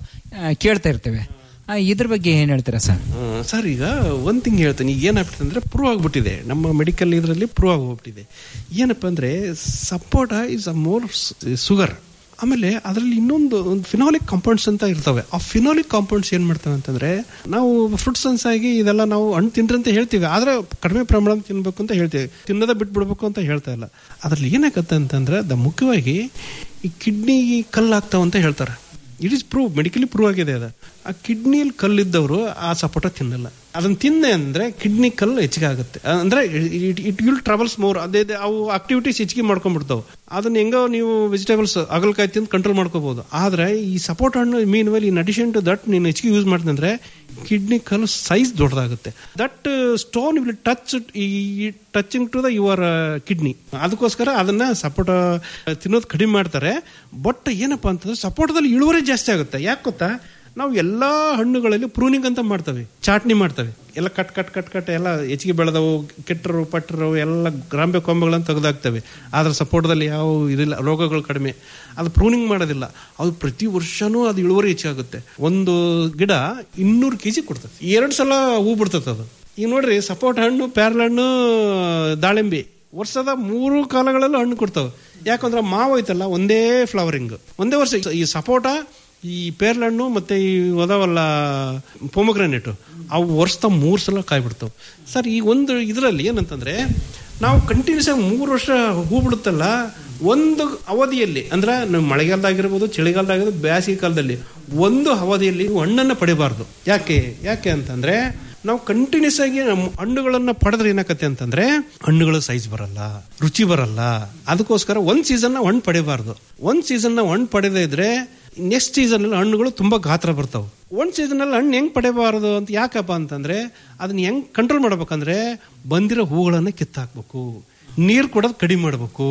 ಆ, ಕೇಳ್ತಾ ಇರ್ತೇವೆ ಆ, ಇದ್ರ ಬಗ್ಗೆ ಏನ್ ಹೇಳ್ತೀರಾ ಸರ್ ಸರ್ ಈಗ ಒಂದು ತಿಂಗ್ ಹೇಳ್ತೀನಿ ಈಗ ಏನಾಗ್ಬಿಟ್ಟಿದೆ ಅಂದ್ರೆ ಪ್ರೂವ್ ಆಗ್ಬಿಟ್ಟಿದೆ ನಮ್ಮ ಮೆಡಿಕಲ್ ಇದರಲ್ಲಿ ಪ್ರೂವ್ ಆಗೋಗ್ಬಿಟ್ಟಿದೆ ಏನಪ್ಪ ಅಂದ್ರೆ sapota is a more sugar ಆಮೇಲೆ ಅದರಲ್ಲಿ ಇನ್ನೊಂದು ಒಂದು ಫಿನಾಲಿಕ್ ಕಾಂಪೌಂಡ್ಸ್ ಅಂತ ಇರ್ತವೆ ಆ ಫಿನಾಲಿಕ್ ಕಾಂಪೌಂಡ್ಸ್ ಏನ್ ಮಾಡ್ತವೆ ಅಂತಂದ್ರೆ ನಾವು ಫ್ರೂಟ್ಸ್ ಆಗಿ ಇದೆಲ್ಲ ನಾವು ಹಣ್ಣು ತಿನ್ರಿ ಅಂತ ಹೇಳ್ತೀವಿ ಆದ್ರೆ ಕಡಿಮೆ ಪ್ರಮಾಣ ತಿನ್ಬೇಕು ಅಂತ ಹೇಳ್ತೀವಿ ತಿನ್ನೋದ ಬಿಟ್ಬಿಡ್ಬೇಕು ಅಂತ ಹೇಳ್ತಾ ಇಲ್ಲ ಅದ್ರಲ್ಲಿ ಏನಾಗತ್ತೆ ಅಂತಂದ್ರೆ ದ ಮುಖ್ಯವಾಗಿ ಈ ಕಿಡ್ನಿ ಕಲ್ಲಾಗ್ತಾವ ಅಂತ ಹೇಳ್ತಾರೆ it is prove medically prove ಆಗಿದೆ ಅದು ಆ ಕಿಡ್ನಿಯಲ್ಲಿ ಕಲ್ಲಿದ್ದವರು ಆ ಸಪೋಟ ತಿನ್ನಲ್ಲ ಅದನ್ನ ತಿಂದೆ ಅಂದ್ರೆ ಕಿಡ್ನಿ ಕಲ್ಲು ಹೆಚ್ಚಿಗೆ ಆಗುತ್ತೆ ಅಂದ್ರೆ ಇಟ್ ವಿಲ್ ಟ್ರಾವೆಲ್ಸ್ ಮೋರ್ ಅದೇ ಅದೇ ಅವು ಆಕ್ಟಿವಿಟೀಸ್ ಹೆಚ್ಚಿಗೆ ಮಾಡ್ಕೊಂಡ್ಬಿಡ್ತಾವೆ ಅದನ್ನ ಹೆಂಗೋ ನೀವು ವೆಜಿಟೇಬಲ್ಸ್ ಅಗಲಕಾಯಿ ತಿಂದು ಕಂಟ್ರೋಲ್ ಮಾಡ್ಕೋಬಹುದು ಆದ್ರೆ ಈ ಸಪೋಟ ಹಣ್ಣು mean well in addition to that ನೀನು ಹೆಚ್ಚಿಗೆ ಯೂಸ್ ಮಾಡ್ತಂದ್ರೆ ಕಿಡ್ನಿ ಕಲ್ಲು ಸೈಜ್ ದೊಡ್ಡದಾಗುತ್ತೆ ದಟ್ ಸ್ಟೋನ್ ವಿಲ್ ಟಚ್ ಈ touching to the your kidney ಅದಕ್ಕೋಸ್ಕರ ಅದನ್ನ ಸಪೋಟ ತಿನ್ನೋದು ಕಡಿಮೆ ಮಾಡ್ತಾರೆ ಬಟ್ ಏನಪ್ಪಾ ಅಂತಂದ್ರೆ ಸಪೋಟದಲ್ಲಿ ಇಳುವರಿ ಜಾಸ್ತಿ ಆಗುತ್ತೆ ಯಾಕೆ ಗೊತ್ತಾ ನಾವು ಎಲ್ಲಾ ಹಣ್ಣುಗಳಲ್ಲಿ ಪ್ರೂನಿಂಗ್ ಅಂತ ಮಾಡ್ತೇವೆ ಚಾಟ್ನಿ ಮಾಡ್ತೇವೆ ಎಲ್ಲ ಕಟ್ ಕಟ್ ಕಟ್ ಕಟ್ ಎಲ್ಲ ಹೆಚ್ಚಿಗೆ ಬೆಳೆದವು ಕೆಟ್ಟರು ಪಟ್ಟರು ಎಲ್ಲ ಗ್ರಾಂಬೆ ಕೊಂಬೆಗಳನ್ನು ತೆಗೆದಾಕ್ತವೆ ಆದ್ರೆ ಸಪೋಟದಲ್ಲಿ ಯಾವ ಇದಿಲ್ಲ ರೋಗಗಳು ಕಡಿಮೆ ಅದು ಪ್ರೂನಿಂಗ್ ಮಾಡೋದಿಲ್ಲ ಅದು ಪ್ರತಿ ವರ್ಷನೂ ಅದು ಇಳುವರಿ ಹೆಚ್ಚಾಗುತ್ತೆ ಒಂದು ಗಿಡ ಇನ್ನೂರು ಕೆ ಜಿ ಕೊಡ್ತದೆ ಎರಡು ಸಲ ಹೂ ಬಿಡ್ತದೆ ಅದು ಈಗ ನೋಡ್ರಿ ಸಪೋಟ ಹಣ್ಣು ಪ್ಯಾರ್ಲ ಹಣ್ಣು ದಾಳಿಂಬೆ ವರ್ಷದ ಮೂರು ಕಾಲಗಳಲ್ಲೂ ಹಣ್ಣು ಕೊಡ್ತಾವೆ ಯಾಕಂದ್ರೆ ಮಾವು ಐತಲ್ಲ ಒಂದೇ ಫ್ಲವರಿಂಗ್ ಒಂದೇ ವರ್ಷ ಈ ಸಪೋಟ ಈ ಪೇರ್ಲಣ್ಣು ಮತ್ತೆ ಈ ಒದವಲ್ಲ ಪೊಮಗ್ರಾನೇಟು ಅವು ವರ್ಷದ ಮೂರು ಸಲ ಕಾಯಿ ಬಿಡ್ತಾವೆ ಸರ್ ಈ ಒಂದು ಇದರಲ್ಲಿ ಏನಂತಂದ್ರೆ ನಾವು ಕಂಟಿನ್ಯೂಸ್ ಆಗಿ ಮೂರು ವರ್ಷ ಹೂ ಬಿಡುತ್ತಲ್ಲ ಒಂದು ಅವಧಿಯಲ್ಲಿ ಅಂದ್ರೆ ನಾವು ಮಳೆಗಾಲದಾಗಿರ್ಬೋದು ಚಳಿಗಾಲದಾಗಿರ್ಬೋದು ಬೇಸಿಗೆ ಕಾಲದಲ್ಲಿ ಒಂದು ಅವಧಿಯಲ್ಲಿ ನೀವು ಹಣ್ಣನ್ನು ಪಡಿಬಾರ್ದು ಯಾಕೆ ಯಾಕೆ ಅಂತಂದ್ರೆ ನಾವು ಕಂಟಿನ್ಯೂಸ್ ಆಗಿ ನಮ್ಮ ಹಣ್ಣುಗಳನ್ನ ಪಡೆದ್ರೆ ಏನಾಕತ್ತೆ ಅಂತಂದ್ರೆ ಹಣ್ಣುಗಳ ಸೈಜ್ ಬರಲ್ಲ ರುಚಿ ಬರಲ್ಲ ಅದಕ್ಕೋಸ್ಕರ ಒಂದ್ ಸೀಸನ್ ಹಣ್ಣು ಪಡಿಬಾರ್ದು ಒಂದ್ ಸೀಸನ್ ಹಣ್ಣು ಪಡೆದೇ ಇದ್ರೆ ನೆಕ್ಸ್ಟ್ ಸೀಸನ್ ಅಲ್ಲಿ ಹಣ್ಣುಗಳು ತುಂಬಾ ಗಾತ್ರ ಬರ್ತಾವೆ ಒಂದ್ ಸೀಸನ್ ಅಲ್ಲಿ ಹಣ್ಣು ಹೆಂಗ್ ಪಡೆಯಬಾರದು ಅಂತ ಯಾಕಪ್ಪ ಅಂತಂದ್ರೆ ಅದನ್ನ ಹೆಂಗ್ ಕಂಟ್ರೋಲ್ ಮಾಡ್ಬೇಕಂದ್ರೆ ಬಂದಿರೋ ಹೂಗಳನ್ನ ಕಿತ್ತಾಕ್ಬೇಕು ನೀರ್ ಕೊಡೋದು ಕಡಿಮೆ ಮಾಡ್ಬೇಕು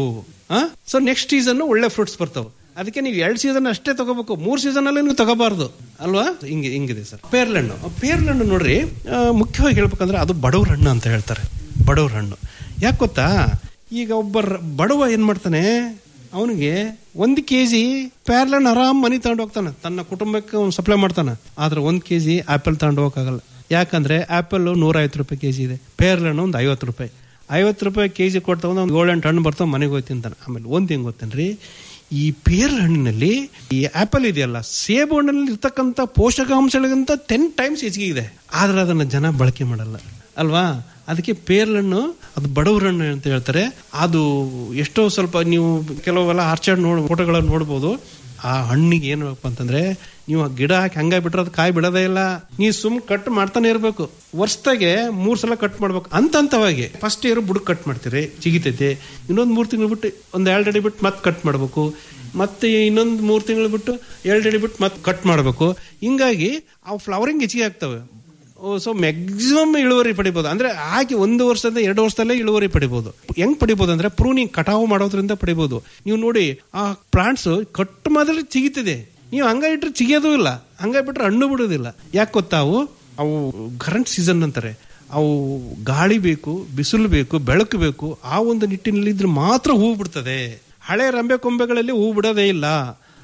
ಸೊ ನೆಕ್ಸ್ಟ್ ಸೀಸನ್ ಒಳ್ಳೆ ಫ್ರೂಟ್ಸ್ ಬರ್ತಾವೆ ಅದಕ್ಕೆ ನೀವು ಎರಡು ಸೀಸನ್ ಅಷ್ಟೇ ತಗೋಬೇಕು ಮೂರ್ ಸೀಸನ್ ಅಲ್ಲಿ ನೀವು ತಗೋಬಾರ್ದು ಅಲ್ವಾ ಹಿಂಗೆ ಹಿಂಗಿದೆ ಸರ್ ಪೇರ್ಲಣ್ಣು ಪೇರ್ಲಣ್ಣು ನೋಡ್ರಿ ಆ, ಮುಖ್ಯವಾಗಿ ಹೇಳ್ಬೇಕಂದ್ರೆ ಅದು ಬಡವ್ರ ಹಣ್ಣು ಅಂತ ಹೇಳ್ತಾರೆ ಬಡವ್ರ ಹಣ್ಣು ಯಾಕೆ ಗೊತ್ತಾ ಈಗ ಒಬ್ಬ ರ- ಬಡವ ಏನ್ ಮಾಡ್ತಾನೆ ಅವನಿಗೆ ಒಂದು ಕೆ ಜಿ ಪ್ಯಾರ್ಲಣ್ಣು ಆರಾಮ್ ಮನಿ ತಗೊಂಡು ಹೋಗ್ತಾನೆ ತನ್ನ ಕುಟುಂಬಕ್ಕೆ ಅವ್ನು ಸಪ್ಲೈ ಮಾಡ್ತಾನೆ ಆದ್ರೆ ಒಂದ್ ಕೆ ಜಿ ಆಪಲ್ ತಗೊಂಡು ಹೋಗಕ್ಕಾಗಲ್ಲ ಯಾಕಂದ್ರೆ ಆಪಲ್ ನೂರ ಐವತ್ತು ರೂಪಾಯಿ ಕೆ ಜಿ ಇದೆ ಪೇರ್ಲಣ್ಣು ಒಂದು ಐವತ್ತು ರೂಪಾಯಿ ಐವತ್ತು ರೂಪಾಯಿ ಕೆ ಜಿ ಕೊಟ್ಟು ಒಂದು ಗೋಲ್ಡನ್ ಹಣ್ಣು ಬರ್ತಾವ ಮನೆಗೆ ಹೋಗಿ ತಿಂತಾನೆ ಆಮೇಲೆ ಒಂದು ಹೆಂಗ್ ಗೊತ್ತೇನ್ರಿ ಈ ಪೇರ್ ಹಣ್ಣಿನಲ್ಲಿ ಈ ಆಪಲ್ ಇದೆಯಲ್ಲ ಸೇಬು ಹಣ್ಣಿನಲ್ಲಿ ಇರ್ತಕ್ಕಂಥ ಪೋಷಕಾಂಶಗಳಿಗಿಂತ ಟೆನ್ ಟೈಮ್ಸ್ ಹೆಚ್ಚಿಗೆ ಇದೆ ಆದ್ರೆ ಅದನ್ನ ಜನ ಬಳಕೆ ಮಾಡಲ್ಲ ಅಲ್ವಾ ಅದಕ್ಕೆ ಪೇರ್ಲಣ್ಣು ಅದು ಬಡವ್ರ ಹಣ್ಣು ಅಂತ ಹೇಳ್ತಾರೆ ಅದು ಎಷ್ಟೋ ಸ್ವಲ್ಪ ನೀವು ಕೆಲವೆಲ್ಲ ಆರ್ಚರ್ಡ್ ನೋಡ್ ಫೋಟೋಗಳನ್ನು ನೋಡ್ಬೋದು ಆ ಹಣ್ಣಿಗೆ ಏನು ಅಂತಂದ್ರೆ ನೀವು ಆ ಗಿಡ ಹಾಕಿ ಹಂಗ ಬಿಟ್ರೆ ಅದು ಕಾಯಿ ಬಿಡೋದೇ ಇಲ್ಲ ನೀವು ಸುಮ್ ಕಟ್ ಮಾಡ್ತಾನೆ ಇರಬೇಕು ವರ್ಷದಾಗೆ ಮೂರ್ ಸಲ ಕಟ್ ಮಾಡ್ಬೇಕು ಅಂತಂತವಾಗಿ ಫಸ್ಟ್ ಇಯರ್ ಬುಡಕ್ ಕಟ್ ಮಾಡ್ತೀರಿ ಚಿಗಿತೈತೆ ಇನ್ನೊಂದು ಮೂರು ತಿಂಗಳು ಬಿಟ್ಟು ಒಂದು ಎರಡು ಅಡಿ ಬಿಟ್ಟು ಮತ್ತೆ ಕಟ್ ಮಾಡಬೇಕು ಮತ್ತೆ ಇನ್ನೊಂದು ಮೂರು ತಿಂಗಳು ಬಿಟ್ಟು ಎರಡು ಅಡಿ ಬಿಟ್ಟು ಮತ್ತೆ ಕಟ್ ಮಾಡಬೇಕು ಹಿಂಗಾಗಿ ಆ ಫ್ಲವರಿಂಗ್ ಹೆಚ್ಚಿಗೆ ಆಗ್ತವೆ ಸೊ ಮ್ಯಾಕ್ಸಿಮಮ್ ಇಳುವರಿ ಪಡಿಬೋದು ಅಂದ್ರೆ ಹಾಕಿ ಒಂದು ವರ್ಷದ ಎರಡು ವರ್ಷದಲ್ಲೇ ಇಳುವರಿ ಪಡಿಬೋದು ಹೆಂಗ್ ಪಡಿಬೋದು ಅಂದ್ರೆ ಪ್ರೂನಿಂಗ್ ಕಟಾವು ಮಾಡೋದ್ರಿಂದ ಪಡಿಬೋದು ನೀವು ನೋಡಿ ಆ ಪ್ಲಾಂಟ್ಸ್ ಕಟ್ ಮಾತ್ರ ಚಿಗಿತಿದೆ ನೀವು ಹಂಗ ಇಟ್ರೆ ಚಿಗಿಯೋದು ಇಲ್ಲ ಹಂಗ ಬಿಟ್ರೆ ಹಣ್ಣು ಬಿಡೋದಿಲ್ಲ ಯಾಕೆ ಗೊತ್ತಾವು ಅವು ಕರೆಂಟ್ ಸೀಸನ್ ಅಂತಾರೆ ಅವು ಗಾಳಿ ಬೇಕು ಬಿಸಿಲು ಬೇಕು ಬೆಳಕು ಬೇಕು ಆ ಒಂದು ನಿಟ್ಟಿನಲ್ಲಿ ಇದ್ರೆ ಮಾತ್ರ ಹೂ ಬಿಡ್ತದೆ ಹಳೆ ರಂಬೆ ಕೊಂಬೆಗಳಲ್ಲಿ ಹೂ ಬಿಡೋದೇ ಇಲ್ಲ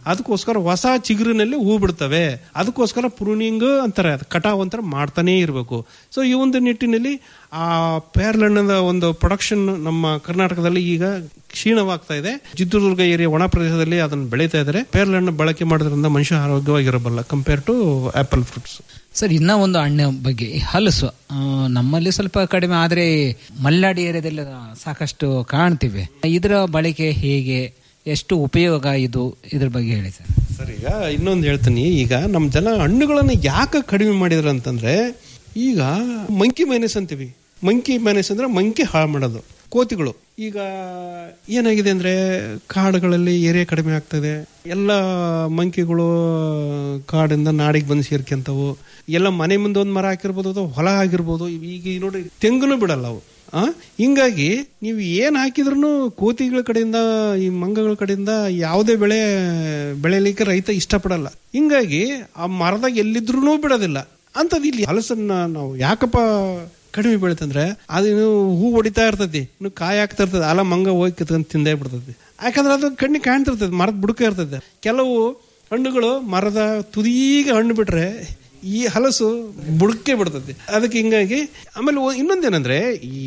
ಅದಕ್ಕೋಸ್ಕರ ಹೊಸ ಚಿಗುರಿನಲ್ಲಿ ಹೂ ಬಿಡ್ತವೆ ಅದಕ್ಕೋಸ್ಕರ ಪ್ರೂನಿಂಗ್ ಅಂತಾರೆ ಅದು ಕಟಾವ್ ಅಂತಾರೆ ಮಾಡ್ತಾನೇ ಇರಬೇಕು ಸೊ ಈ ಒಂದು ನಿಟ್ಟಿನಲ್ಲಿ ಆ ಪೇರ್ಲಣ್ಣದ ಒಂದು ಪ್ರೊಡಕ್ಷನ್ ನಮ್ಮ ಕರ್ನಾಟಕದಲ್ಲಿ ಈಗ ಕ್ಷೀಣವಾಗ್ತಾ ಇದೆ ಚಿತ್ರದುರ್ಗ ಏರಿಯಾ ಒಣ ಪ್ರದೇಶದಲ್ಲಿ ಅದನ್ನು ಬೆಳೀತಾ ಇದ್ದಾರೆ ಪೇರ್ಲಣ್ಣು ಬಳಕೆ ಮಾಡೋದ್ರಿಂದ ಮನುಷ್ಯ ಆರೋಗ್ಯವಾಗಿರಬಲ್ಲ compare to apple fruits sir ಇನ್ನ ಒಂದು ಹಣ್ಣು ಬಗ್ಗೆ ಈ ಹಲಸು ಆ, ನಮ್ಮಲ್ಲಿ ಸ್ವಲ್ಪ ಕಡಿಮೆ ಆದರೆ ಮಲ್ನಾಡಿ ಏರಿಯಾದಲ್ಲಿ ಸಾಕಷ್ಟು ಕಾಣ್ತಿವೆ ಇದರ ಬಳಕೆ ಹೇಗೆ ಎಷ್ಟು ಉಪಯೋಗ ಇದು ಇದ್ರ ಬಗ್ಗೆ ಹೇಳಿ ಸರ್ ಸರ್ ಈಗ ಇನ್ನೊಂದು ಹೇಳ್ತೀನಿ ಈಗ ನಮ್ಮ ಜನ ಹಣ್ಣುಗಳನ್ನು ಯಾಕೆ ಕಡಿಮೆ ಮಾಡಿದ್ರು ಅಂತಂದ್ರೆ ಈಗ ಮಂಕಿ ಮೈನಸ್ ಅಂತೀವಿ ಮಂಕಿ ಮೈನಸ್ ಅಂದ್ರೆ ಮಂಕಿ ಹಾಳು ಮಾಡೋದು ಕೋತಿಗಳು ಈಗ ಏನಾಗಿದೆ ಅಂದ್ರೆ ಕಾಡುಗಳಲ್ಲಿ ಏರಿಯಾ ಕಡಿಮೆ ಆಗ್ತದೆ ಎಲ್ಲ ಮಂಕಿಗಳು ಕಾಡಿಂದ ನಾಡಿಗೆ ಬಂದು ಸೇರ್ಕೊಂತವು ಎಲ್ಲ ಮನೆ ಮುಂದೆ ಒಂದು ಮರ ಹಾಕಿರ್ಬೋದು ಅಥವಾ ಹೊಲ ಆಗಿರ್ಬೋದು ಈಗ ನೋಡಿ ತೆಂಗುನು ಬಿಡಲ್ಲ ಅವು ಆ ಹಿಂಗಾಗಿ ನೀವು ಏನ್ ಹಾಕಿದ್ರು ಕೋತಿಗಳ ಕಡೆಯಿಂದ ಈ ಮಂಗಗಳ ಕಡೆಯಿಂದ ಯಾವುದೇ ಬೆಳೆ ಬೆಳೆಯಲಿಕ್ಕೆ ರೈತ ಇಷ್ಟಪಡಲ್ಲ ಹಿಂಗಾಗಿ ಆ ಮರದಾಗ ಎಲ್ಲಿದ್ರೂ ಬಿಡೋದಿಲ್ಲ ಅಂತದ್ ಇಲ್ಲಿ ಹಲಸನ್ನ ನಾವು ಯಾಕಪ್ಪ ಕಡಿಮೆ ಬೆಳಿತಂದ್ರೆ ಅದೇನು ಹೂ ಹೊಡಿತಾ ಇರ್ತೈತಿ ಇನ್ನು ಕಾಯಿ ಆಗ್ತಾ ಇರ್ತದೆ ಅಲ್ಲ ಮಂಗ ಹೋಗಿ ಕಿತ್ಕೊಂಡು ತಿಂದೇ ಬಿಡ್ತೈತಿ ಯಾಕಂದ್ರೆ ಅದು ಕಣ್ಣಿಗೆ ಕಾಣ್ತಿರ್ತದೆ ಮರದ ಬುಡಕ ಇರ್ತದೆ ಕೆಲವು ಹಣ್ಣುಗಳು ಮರದ ತುದಿಗೆ ಹಣ್ಣು ಬಿಟ್ರೆ ಈ ಹಲಸು ಬುಡಕ್ಕೆ ಬಿಡ್ತದೆ ಅದಕ್ಕೆ ಹಿಂಗಾಗಿ ಆಮೇಲೆ ಒ- ಇನ್ನೊಂದೇನಂದ್ರೆ ಈ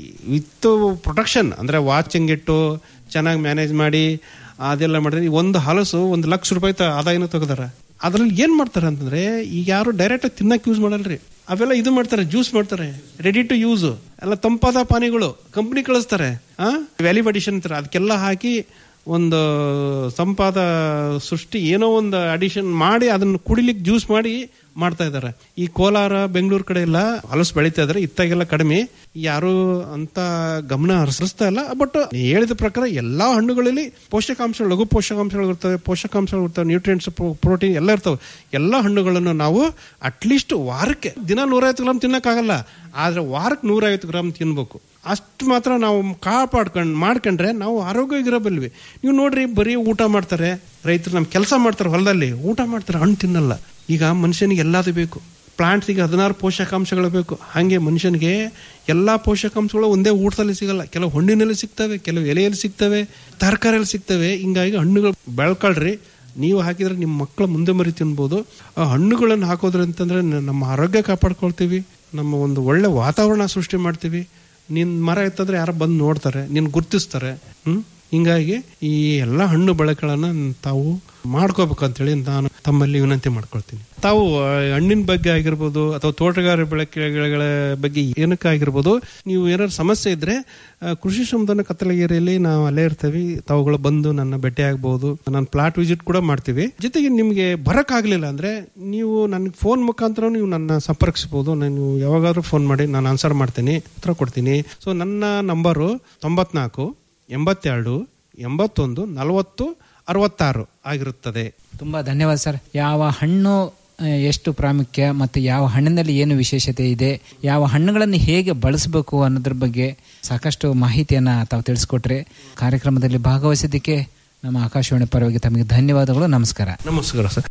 ವಿತ್ ಪ್ರೊಟೆಕ್ಷನ್ ಅಂದ್ರೆ ವಾಚಿಂಗ್ ಇಟ್ಟು ಚೆನ್ನಾಗಿ ಮ್ಯಾನೇಜ್ ಮಾಡಿ ಅದೆಲ್ಲ ಮಾಡಿದ್ರೆ ಈ ಒಂದು ಹಲಸು ಒಂದು ಲಕ್ಷ ರೂಪಾಯಿ ತ- ಆದಾಯನ ತೆಗ್ದಾರ ಅದ್ರಲ್ಲಿ ಏನ್ ಮಾಡ್ತಾರೆ ಅಂತಂದ್ರೆ ಈಗ ಯಾರು ಡೈರೆಕ್ಟ್ ತಿನ್ನಕ್ ಯೂಸ್ ಮಾಡಲ್ರಿ ಅವೆಲ್ಲ ಇದು ಮಾಡ್ತಾರೆ ಜ್ಯೂಸ್ ಮಾಡ್ತಾರೆ ರೆಡಿ ಟು ಯೂಸ್ ಎಲ್ಲ ತಂಪಾದ ಪಾನಿಗಳು ಕಂಪ್ನಿ ಕಳಿಸ್ತಾರೆ ಆ ವ್ಯಾಲ್ಯೂ ಅಡಿಷನ್ ಅಂತಾರೆ ಅದಕ್ಕೆಲ್ಲ ಹಾಕಿ ಒಂದು ಸಂಪಾದ ಸೃಷ್ಟಿ ಏನೋ ಒಂದು ಅಡಿಷನ್ ಮಾಡಿ ಅದನ್ನ ಕುಡಿಲಿಕ್ಕೆ ಜ್ಯೂಸ್ ಮಾಡಿ ಮಾಡ್ತಾ ಇದ್ದಾರೆ ಈ ಕೋಲಾರ ಬೆಂಗಳೂರು ಕಡೆ ಎಲ್ಲ ಹಲಸು ಬೆಳೀತಾ ಇದಾರೆ ಇತ್ತಾಗೆಲ್ಲ ಕಡಿಮೆ ಯಾರು ಅಂತ ಗಮನ ಹರಿಸ್ತಾ ಇಲ್ಲ ಬಟ್ ಹೇಳಿದ ಪ್ರಕಾರ ಎಲ್ಲಾ ಹಣ್ಣುಗಳಲ್ಲಿ ಪೋಷಕಾಂಶಗಳು ಲಘು ಪೋಷಕಾಂಶಗಳು ಇರ್ತವೆ ಪೋಷಕಾಂಶಗಳು ಇರ್ತವೆ ನ್ಯೂಟ್ರಿಯೆಂಟ್ಸ್ ಪ್ರೋಟೀನ್ ಎಲ್ಲ ಇರ್ತವೆ ಎಲ್ಲ ಹಣ್ಣುಗಳನ್ನು ನಾವು ಅಟ್ಲೀಸ್ಟ್ ವಾರಕ್ಕೆ ದಿನ ನೂರೈವತ್ತು ಗ್ರಾಮ್ ತಿನ್ನಕ್ಕಾಗಲ್ಲ ಆದ್ರೆ ವಾರಕ್ಕೆ ನೂರೈವತ್ತು ಗ್ರಾಮ್ ತಿನ್ಬೇಕು ಅಷ್ಟು ಮಾತ್ರ ನಾವು ಕಾಪಾಡ್ಕೊಂಡು ಮಾಡ್ಕೊಂಡ್ರೆ ನಾವು ಆರೋಗ್ಯವಾಗಿರಬಲ್ವಿ ನೀವು ನೋಡ್ರಿ ಬರೀ ಊಟ ಮಾಡ್ತಾರೆ ರೈತರು ನಮ್ ಕೆಲಸ ಮಾಡ್ತಾರೆ ಹೊಲದಲ್ಲಿ ಊಟ ಮಾಡ್ತಾರೆ ಹಣ್ಣು ತಿನ್ನಲ್ಲ ಈಗ ಮನುಷ್ಯನಿಗೆ ಎಲ್ಲದು ಬೇಕು ಪ್ಲಾಂಟ್ಸಿಗೆ ಹದಿನಾರು ಪೋಷಕಾಂಶಗಳು ಬೇಕು ಹಾಗೆ ಮನುಷ್ಯನಿಗೆ ಎಲ್ಲಾ ಪೋಷಕಾಂಶಗಳು ಒಂದೇ ಊಟದಲ್ಲಿ ಸಿಗಲ್ಲ ಕೆಲವು ಹಣ್ಣಿನಲ್ಲಿ ಸಿಗ್ತವೆ ಕೆಲವು ಎಲೆಯಲ್ಲಿ ಸಿಗ್ತವೆ ತರಕಾರಿಯಲ್ಲಿ ಸಿಗ್ತವೆ ಹಿಂಗಾಗಿ ಹಣ್ಣುಗಳು ಬೆಳ್ಕೊಳ್ರಿ ನೀವು ಹಾಕಿದ್ರೆ ನಿಮ್ಮ ಮಕ್ಕಳ ಮುಂದೆ ಮರಿ ತಿನ್ಬೋದು ಆ ಹಣ್ಣುಗಳನ್ನು ಹಾಕೋದ್ರಂತಂದ್ರೆ ನ- ನಮ್ಮ ಆರೋಗ್ಯ ಕಾಪಾಡ್ಕೊಳ್ತೀವಿ ನಮ್ಮ ಒಂದು ಒಳ್ಳೆ ವಾತಾವರಣ ಸೃಷ್ಟಿ ಮಾಡ್ತೀವಿ ನಿನ್ ಮರ ಇತ್ತಂದ್ರೆ ಯಾರೋ ಬಂದು ನೋಡ್ತಾರೆ ನಿನ್ ಗುರ್ತಿಸ್ತಾರೆ ಹ್ಮ್ ಹಿಂಗಾಗಿ ಈ ಎಲ್ಲ ಹಣ್ಣು ಬಳಕೆಗಳನ್ನ ತಾವು ಮಾಡ್ಕೋಬೇಕಂತೇಳಿ ನಾನು ತಮ್ಮಲ್ಲಿ ವಿನಂತಿ ಮಾಡ್ಕೊಳ್ತೀನಿ ತಾವು ಆ, ಹಣ್ಣಿನ ಬಗ್ಗೆ ಆಗಿರ್ಬೋದು ಅಥವಾ ತೋಟಗಾರ ಬೆಳಕೆಗಳ ಬಗ್ಗೆ ಏನಕ್ಕಾಗಿರ್ಬೋದು ನೀವು ಏನಾದ್ರು ಸಮಸ್ಯೆ ಇದ್ರೆ ಆ, ಕೃಷಿ ಸಂಧಾನ ಕತ್ತಲಗಿರಿಯಲ್ಲಿ ನಾವು ಅಲ್ಲೇ ಇರ್ತೇವೆ ತಾವುಗಳು ಬಂದು ನನ್ನ ಭೇಟಿ ಆಗ್ಬಹುದು ನಾನು ಪ್ಲಾಟ್ ವಿಸಿಟ್ ಕೂಡ ಮಾಡ್ತೀವಿ ಜೊತೆಗೆ ನಿಮಗೆ ಬರಕ್ ಆಗ್ಲಿಲ್ಲ ಅಂದ್ರೆ ನೀವು ನನಗೆ ಫೋನ್ ಮುಖಾಂತರ ನೀವು ನನ್ನ ಸಂಪರ್ಕಿಸಬಹುದು ನಾನು ಯಾವಾಗಾದ್ರೂ ಫೋನ್ ಮಾಡಿ ನಾನು ಆನ್ಸರ್ ಮಾಡ್ತೀನಿ ಉತ್ತರ ಕೊಡ್ತೀನಿ ಸೊ ನನ್ನ ನಂಬರು ತೊಂಬತ್ನಾಲ್ಕು ಎಂಬತ್ತೆರಡು ಎಂಬತ್ತೊಂದು ನಲವತ್ತು ಅರವತ್ತಾರು ಆಗಿರುತ್ತದೆ ತುಂಬಾ ಧನ್ಯವಾದ ಸರ್ ಯಾವ ಹಣ್ಣು ಆ, ಎಷ್ಟು ಪ್ರಾಮುಖ್ಯ ಮತ್ತು ಯಾವ ಹಣ್ಣಿನಲ್ಲಿ ಏನು ವಿಶೇಷತೆ ಇದೆ ಯಾವ ಹಣ್ಣುಗಳನ್ನು ಹೇಗೆ ಬಳಸಬೇಕು ಅನ್ನೋದ್ರ ಬಗ್ಗೆ ಸಾಕಷ್ಟು ಮಾಹಿತಿಯನ್ನ ತಾವು ತಿಳಿಸ್ಕೊಟ್ರೆ ಕಾರ್ಯಕ್ರಮದಲ್ಲಿ ಭಾಗವಹಿಸಿದ್ದಕ್ಕೆ ನಮ್ಮ ಆಕಾಶವಾಣಿ ಪರವಾಗಿ ತಮಗೆ ಧನ್ಯವಾದಗಳು ನಮಸ್ಕಾರ ನಮಸ್ಕಾರ ಸರ್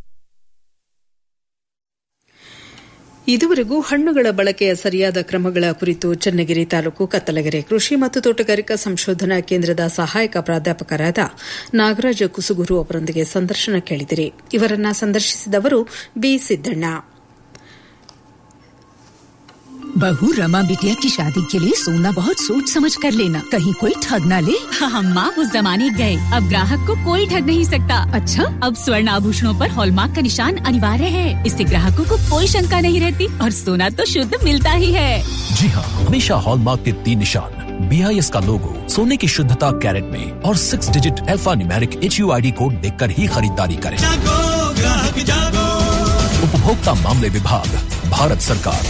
ಇದುವರೆಗೂ ಹಣ್ಣುಗಳ ಬಳಕೆಯ ಸರಿಯಾದ ಕ್ರಮಗಳ ಕುರಿತು ಚನ್ನಗಿರಿ ತಾಲೂಕು ಕತ್ತಲಗೆರೆ ಕೃಷಿ ಮತ್ತು ತೋಟಗಾರಿಕಾ ಸಂಶೋಧನಾ ಕೇಂದ್ರದ ಸಹಾಯಕ ಪ್ರಾಧ್ಯಾಪಕರಾದ ನಾಗರಾಜ ಕುಸುಗುರು ಅವರೊಂದಿಗೆ ಸಂದರ್ಶನ ಕೇಳಿದಿರಿ ಇವರನ್ನ ಸಂದರ್ಶಿಸಿದವರು ಬಿ ಸಿದ್ದಣ್ಣ बहू रमा बिटिया की शादी के लिए सोना बहुत सोच समझ कर लेना कहीं कोई ठग ना ले हम माँ उस जमाने गए अब ग्राहक को कोई ठग नहीं सकता अच्छा अब स्वर्ण आभूषणों पर हॉलमार्क का निशान अनिवार्य है इससे ग्राहकों को कोई शंका नहीं रहती और सोना तो शुद्ध मिलता ही है जी हाँ हमेशा हॉलमार्क के तीन निशान बी आई एस का लोगो सोने की शुद्धता कैरेट में और six digit alpha numeric H U I D code देख कर ही खरीदारी करें उपभोक्ता मामले विभाग भारत सरकार